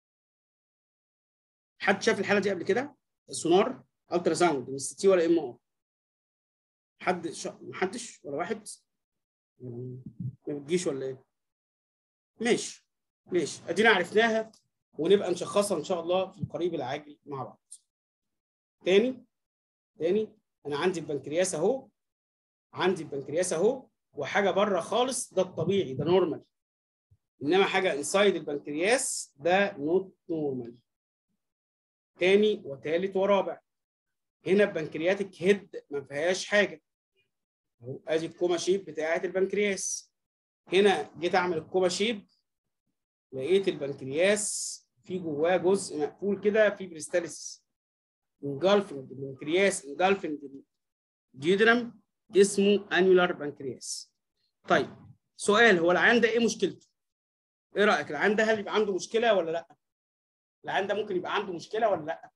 حد شاف الحاله دي قبل كده السونار الترا ساوند مش سي تي ولا ام ار حد ش... محدش ولا واحد ما بتجيش ولا ايه ماشي ماشي ادينا عرفناها ونبقى نشخصها ان شاء الله في القريب العاجل مع بعض تاني تاني انا عندي البنكرياس اهو عندي البنكرياس اهو وحاجه بره خالص ده الطبيعي ده نورمال انما حاجه انسايد البنكرياس ده نوت نورمال تاني وتالت ورابع هنا البنكرياتيك هيد ما فيهاش حاجه اهو ادي الكوما شيب بتاعه البنكرياس هنا جيت اعمل الكوما شيب لقيت البنكرياس في جواه جزء مقفول كده في بريستاليس انجلفنج البنكرياس انجلفنج ديودرم اسمه انيولار بنكرياس طيب سؤال هو العيان ده ايه مشكلته؟ ايه رايك العيان ده هل يبقى عنده مشكله ولا لا؟ العيان ده ممكن يبقى عنده مشكله ولا لا؟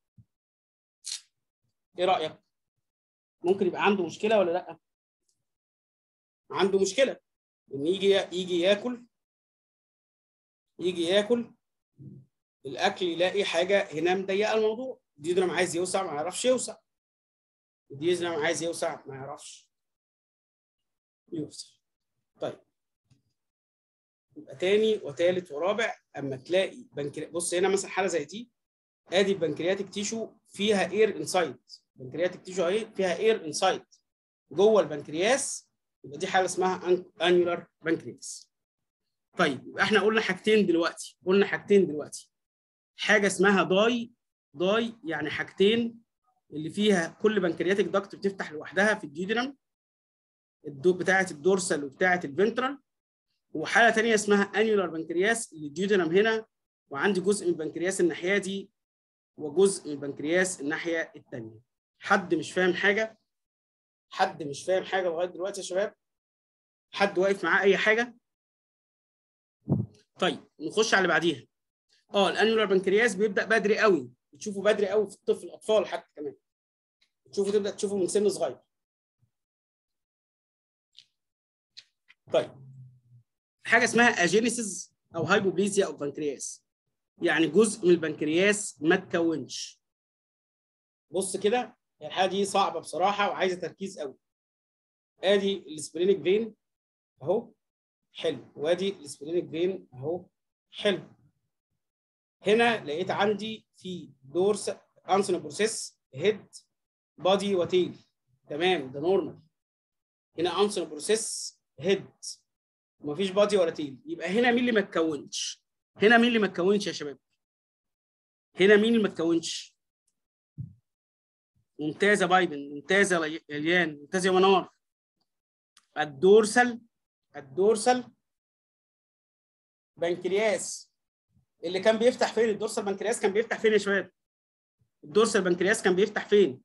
ايه رايك؟ ممكن يبقى عنده مشكله ولا لا؟ عنده مشكله ان يجي يجي ياكل يجي ياكل الاكل يلاقي حاجه هنا مضيقه الموضوع ديدرم عايز يوسع ما يعرفش يوسع ديدرم عايز يوسع ما يعرفش يوسع طيب يبقى تاني وتالت ورابع اما تلاقي بنكري... بص هنا مثلا حاله زي دي ادي البنكرياتيك تيشو فيها اير انسايد البنكرياتيك تيشو اهي فيها اير انسايد جوه البنكرياس يبقى دي حاله اسمها انيولار بنكرياس طيب يبقى احنا قلنا حاجتين دلوقتي قلنا حاجتين دلوقتي حاجه اسمها داي داي يعني حاجتين اللي فيها كل بنكرياتيك داكت بتفتح لوحدها في الديودرم الدو بتاعه الدورسال وبتاعه الفنترال وحاله ثانيه اسمها انيولار بنكرياس اللي الديودرم هنا وعندي جزء من البنكرياس الناحيه دي وجزء من البنكرياس الناحيه الثانيه حد مش فاهم حاجه حد مش فاهم حاجه لغايه دلوقتي يا شباب حد واقف معاه اي حاجه طيب نخش على اللي بعديها اه الانيولار بنكرياس بيبدا بدري قوي بتشوفه بدري قوي في الطفل الاطفال حتى كمان تشوفه تبدا تشوفه من سن صغير طيب حاجه اسمها اجينيسيس او هايبوبليزيا او بنكرياس يعني جزء من البنكرياس ما تكونش بص كده الحاله دي صعبه بصراحه وعايزه تركيز قوي ادي السبرينيك فين اهو حلو وادي السبرينيك فين اهو حلو هنا لقيت عندي في دورس انسون بروسيس هيد بادي وتيل تمام ده نورمال هنا انسون بروسيس هيد ومفيش بادي ولا تيل يبقى هنا مين اللي ما اتكونش هنا مين اللي ما اتكونش يا شباب هنا مين اللي ما اتكونش ممتازه بايبن ممتازه ليان ممتازه يا منار الدورسال الدورسال بنكرياس اللي كان بيفتح فين الدورسال بنكرياس كان بيفتح فين يا شباب الدورسال بنكرياس كان بيفتح فين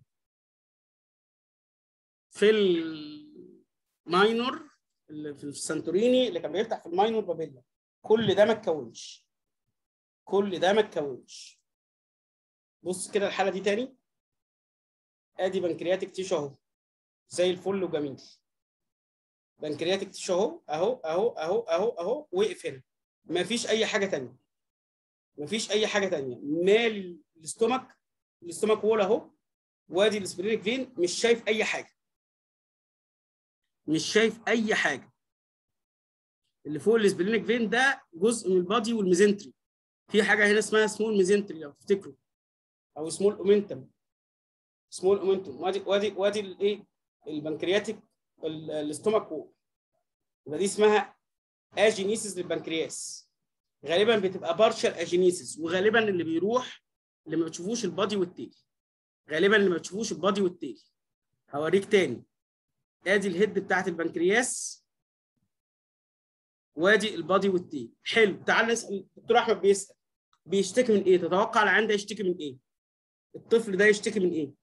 في الماينور اللي في السانتوريني اللي كان بيفتح في الماينور بابيلا كل ده ما اتكونش كل ده ما اتكونش بص كده الحاله دي تاني ادي بنكرياتيك تيشو اهو زي الفل وجميل بنكرياتيك تيشو اهو اهو اهو اهو اهو اهو وقف هنا مفيش اي حاجه تانية مفيش اي حاجه تانية مال الاستومك الاستومك وول اهو وادي السبرينك فين مش شايف اي حاجه مش شايف اي حاجه اللي فوق السبرينك فين ده جزء من البادي والميزنتري في حاجه هنا اسمها سمول ميزنتري لو تفتكروا او سمول اومنتم سمول اومنتم وادي وادي وادي الايه البنكرياتيك الاستومك وول يبقى دي اسمها اجينيسيس للبنكرياس غالبا بتبقى بارشال اجينيسيس وغالبا اللي بيروح اللي ما بتشوفوش البادي والتيل غالبا اللي ما بتشوفوش البادي والتيل هوريك تاني ادي الهيد بتاعت البنكرياس وادي البادي والتيل حلو تعال نسال الدكتور احمد بيسال بيشتكي من ايه تتوقع العيان ده يشتكي من ايه الطفل ده يشتكي من ايه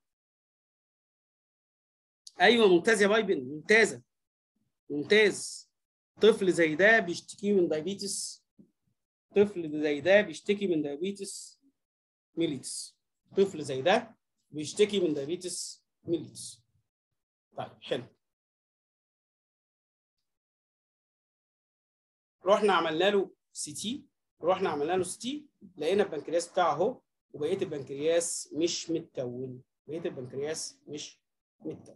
ايوه ممتاز يا بايبن ممتازه ممتاز طفل زي ده بيشتكي من دايبيتس طفل زي ده بيشتكي من دايبيتس ميليتس طفل زي ده بيشتكي من دايبيتس ميليتس طيب حلو رحنا عملنا له سي تي رحنا عملنا له سي تي لقينا البنكرياس بتاعه اهو وبقيه البنكرياس مش متكون بقيه البنكرياس مش متكون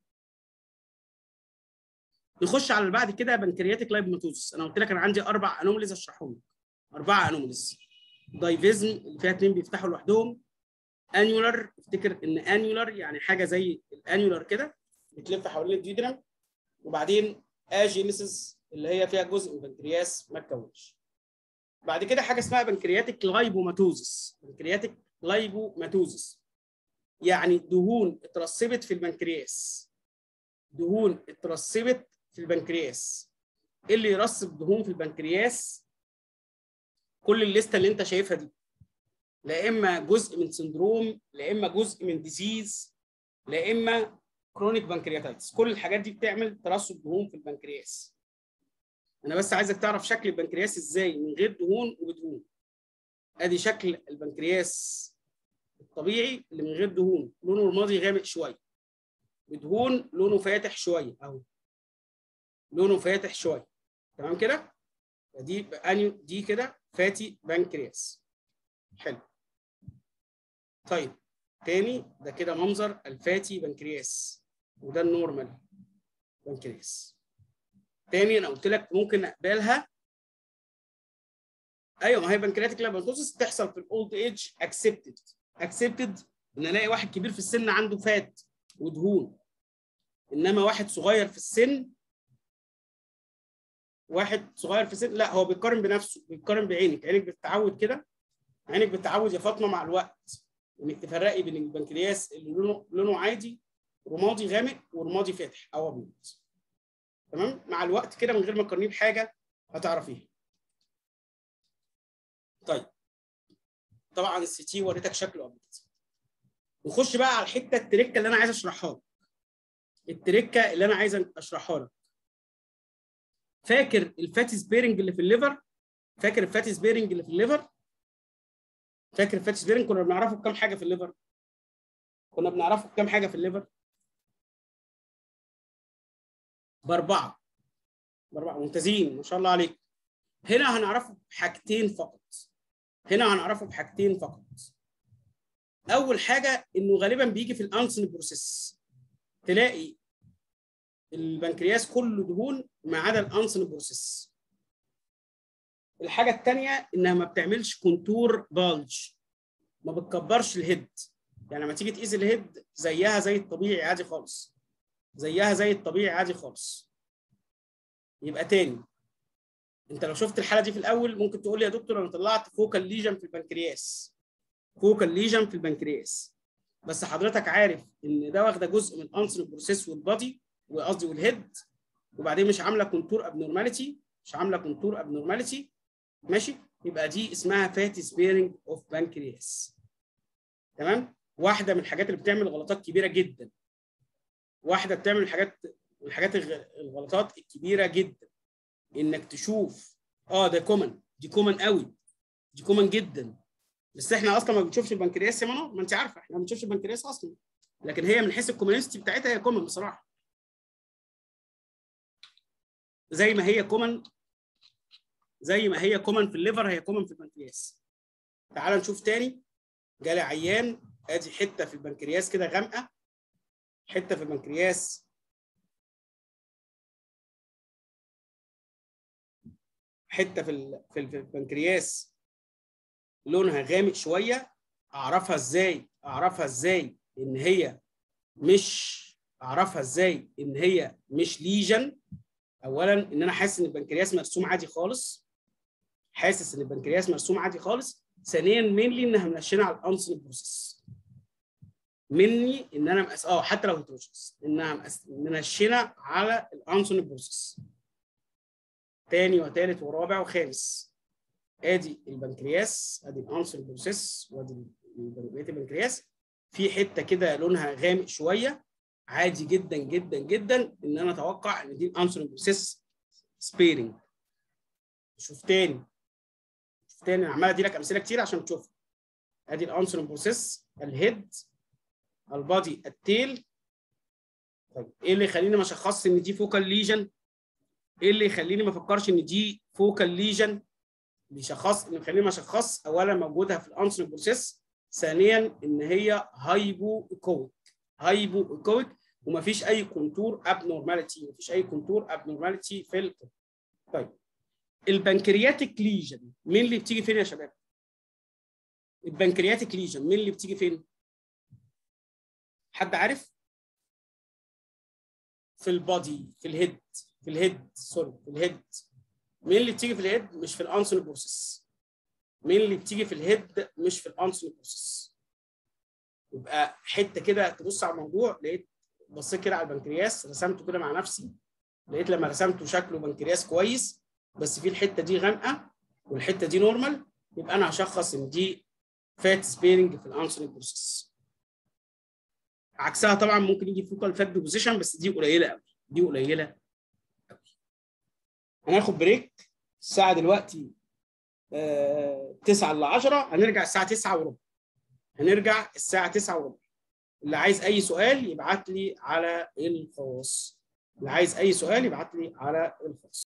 نخش على اللي بعد كده بنكرياتيك لايبوماتوزس انا قلت لك انا عندي اربع انوماليز اشرحهم لك اربعه انوماليز دايفيزم اللي فيها اثنين بيفتحوا لوحدهم انيولار افتكر ان انيولار يعني حاجه زي الانيولار كده بتلف حوالين الديودرم وبعدين اجينيسيس اللي هي فيها جزء من البنكرياس ما اتكونش بعد كده حاجه اسمها بنكرياتيك لايبوماتوزس بنكرياتيك لايبوماتوزس يعني دهون اترسبت في البنكرياس دهون اترسبت في البنكرياس ايه اللي يرسب دهون في البنكرياس كل الليسته اللي انت شايفها دي لا اما جزء من سندروم لا اما جزء من ديزيز لا اما كرونيك بنكرياتايتس كل الحاجات دي بتعمل ترسب دهون في البنكرياس انا بس عايزك تعرف شكل البنكرياس ازاي من غير دهون وبدهون ادي شكل البنكرياس الطبيعي اللي من غير دهون لونه رمادي غامق شويه بدهون لونه فاتح شويه اهو لونه فاتح شويه تمام كده دي انيو دي كده فاتي بنكرياس حلو طيب تاني ده كده منظر الفاتي بنكرياس وده النورمال بنكرياس تاني انا قلت لك ممكن اقبلها ايوه ما هي بنكرياتيك لابنتوسس تحصل في الاولد ايج اكسبتد اكسبتد ان الاقي واحد كبير في السن عنده فات ودهون انما واحد صغير في السن واحد صغير في السن لا هو بيقارن بنفسه بيقارن بعينك عينك بتتعود كده عينك بتتعود يا فاطمه مع الوقت انك تفرقي بين البنكرياس اللي لونه لونه عادي رمادي غامق ورمادي فاتح او ابيض تمام مع الوقت كده من غير ما تقارنيه بحاجه هتعرفيها طيب طبعا السي تي وريتك شكله قبل كده نخش بقى على الحته التركه اللي انا عايز اشرحها لك التركه اللي انا عايز اشرحها لك فاكر الفاتي سبيرنج اللي في الليفر فاكر الفاتي سبيرنج اللي في الليفر فاكر الفاتي سبيرنج كنا بنعرفه بكام حاجه في الليفر كنا بنعرفه بكام حاجه في الليفر باربعه باربعه ممتازين ما شاء الله عليك هنا هنعرفه بحاجتين فقط هنا هنعرفه بحاجتين فقط اول حاجه انه غالبا بيجي في الانسن بروسيس تلاقي البنكرياس كله دهون ما عدا الانسن بروسيس الحاجه الثانيه انها ما بتعملش كونتور بالج ما بتكبرش الهيد يعني لما تيجي تقيس الهيد زيها زي الطبيعي عادي خالص زيها زي الطبيعي عادي خالص يبقى تاني انت لو شفت الحاله دي في الاول ممكن تقول لي يا دكتور انا طلعت فوكال ليجن في البنكرياس فوكال ليجن في البنكرياس بس حضرتك عارف ان ده واخده جزء من انسر بروسيس والبادي وقصدي والهيد وبعدين مش عامله كونتور ابنورماليتي مش عامله كونتور ابنورماليتي ماشي يبقى دي اسمها فاتي سبيرنج اوف بانكرياس تمام واحده من الحاجات اللي بتعمل غلطات كبيره جدا واحده بتعمل الحاجات الحاجات الغلطات الكبيره جدا انك تشوف اه ده كومن دي كومن قوي دي كومن جدا بس احنا اصلا ما بنشوفش البنكرياس يا منى ما انت عارفه احنا ما بنشوفش البنكرياس اصلا لكن هي من حيث الكومنستي بتاعتها هي كومن بصراحه زي ما هي كومن زي ما هي كومن في الليفر هي كومن في البنكرياس تعال نشوف تاني جالي عيان ادي حته في البنكرياس كده غامقه حته في البنكرياس حته في في البنكرياس لونها غامق شويه اعرفها ازاي اعرفها ازاي ان هي مش اعرفها ازاي ان هي مش ليجن اولا ان انا حاسس ان البنكرياس مرسوم عادي خالص حاسس ان البنكرياس مرسوم عادي خالص ثانيا مينلي انها منشنه على الانسل بروسيس مني ان انا مقاس اه حتى لو هيتروجينس انها مقاس منشنه على الانسل بروسيس تاني وتالت ورابع وخامس ادي البنكرياس ادي الانسل بروسيس وادي بقيه البنكرياس في حته كده لونها غامق شويه عادي جدا جدا جدا ان انا اتوقع ان دي الانسل بروسيس سبيرنج شوف تاني شوف تاني انا عمال ادي لك امثله كتير عشان تشوفها ادي الانسل بروسيس الهيد البادي التيل طيب ايه اللي يخليني ما اشخصش ان دي فوكال ليجن ايه اللي يخليني ما افكرش ان دي فوكال ليجن بيشخص اللي يخليني ما اشخص اولا موجودها في الانسل بروسيس ثانيا ان هي هايبو ايكويك هايبو ايكويك ومفيش اي كونتور ابنورماليتي مفيش اي كونتور ابنورماليتي في ال طيب البنكرياتيك ليجن مين اللي بتيجي فين يا شباب البنكرياتيك ليجن مين اللي بتيجي فين حد عارف في البادي في الهيد في الهيد سوري في الهيد مين اللي بتيجي في الهيد مش في الانسون بروسيس مين اللي بتيجي في الهيد مش في الانسون بروسيس يبقى حته كده تبص على الموضوع لقيت بصيت كده على البنكرياس رسمته كده مع نفسي لقيت لما رسمته شكله بنكرياس كويس بس في الحته دي غامقه والحته دي نورمال يبقى انا هشخص ان دي فات سبيرنج في الانسون بروسيس عكسها طبعا ممكن يجي فوكال فات ديبوزيشن بس دي قليله قوي دي قليله قوي هناخد بريك الساعه دلوقتي آه 9 ل 10 هنرجع الساعه 9 وربع هنرجع الساعه 9 وربع اللي عايز اي سؤال يبعت لي على الخاص اللي عايز اي سؤال يبعت لي على الخاص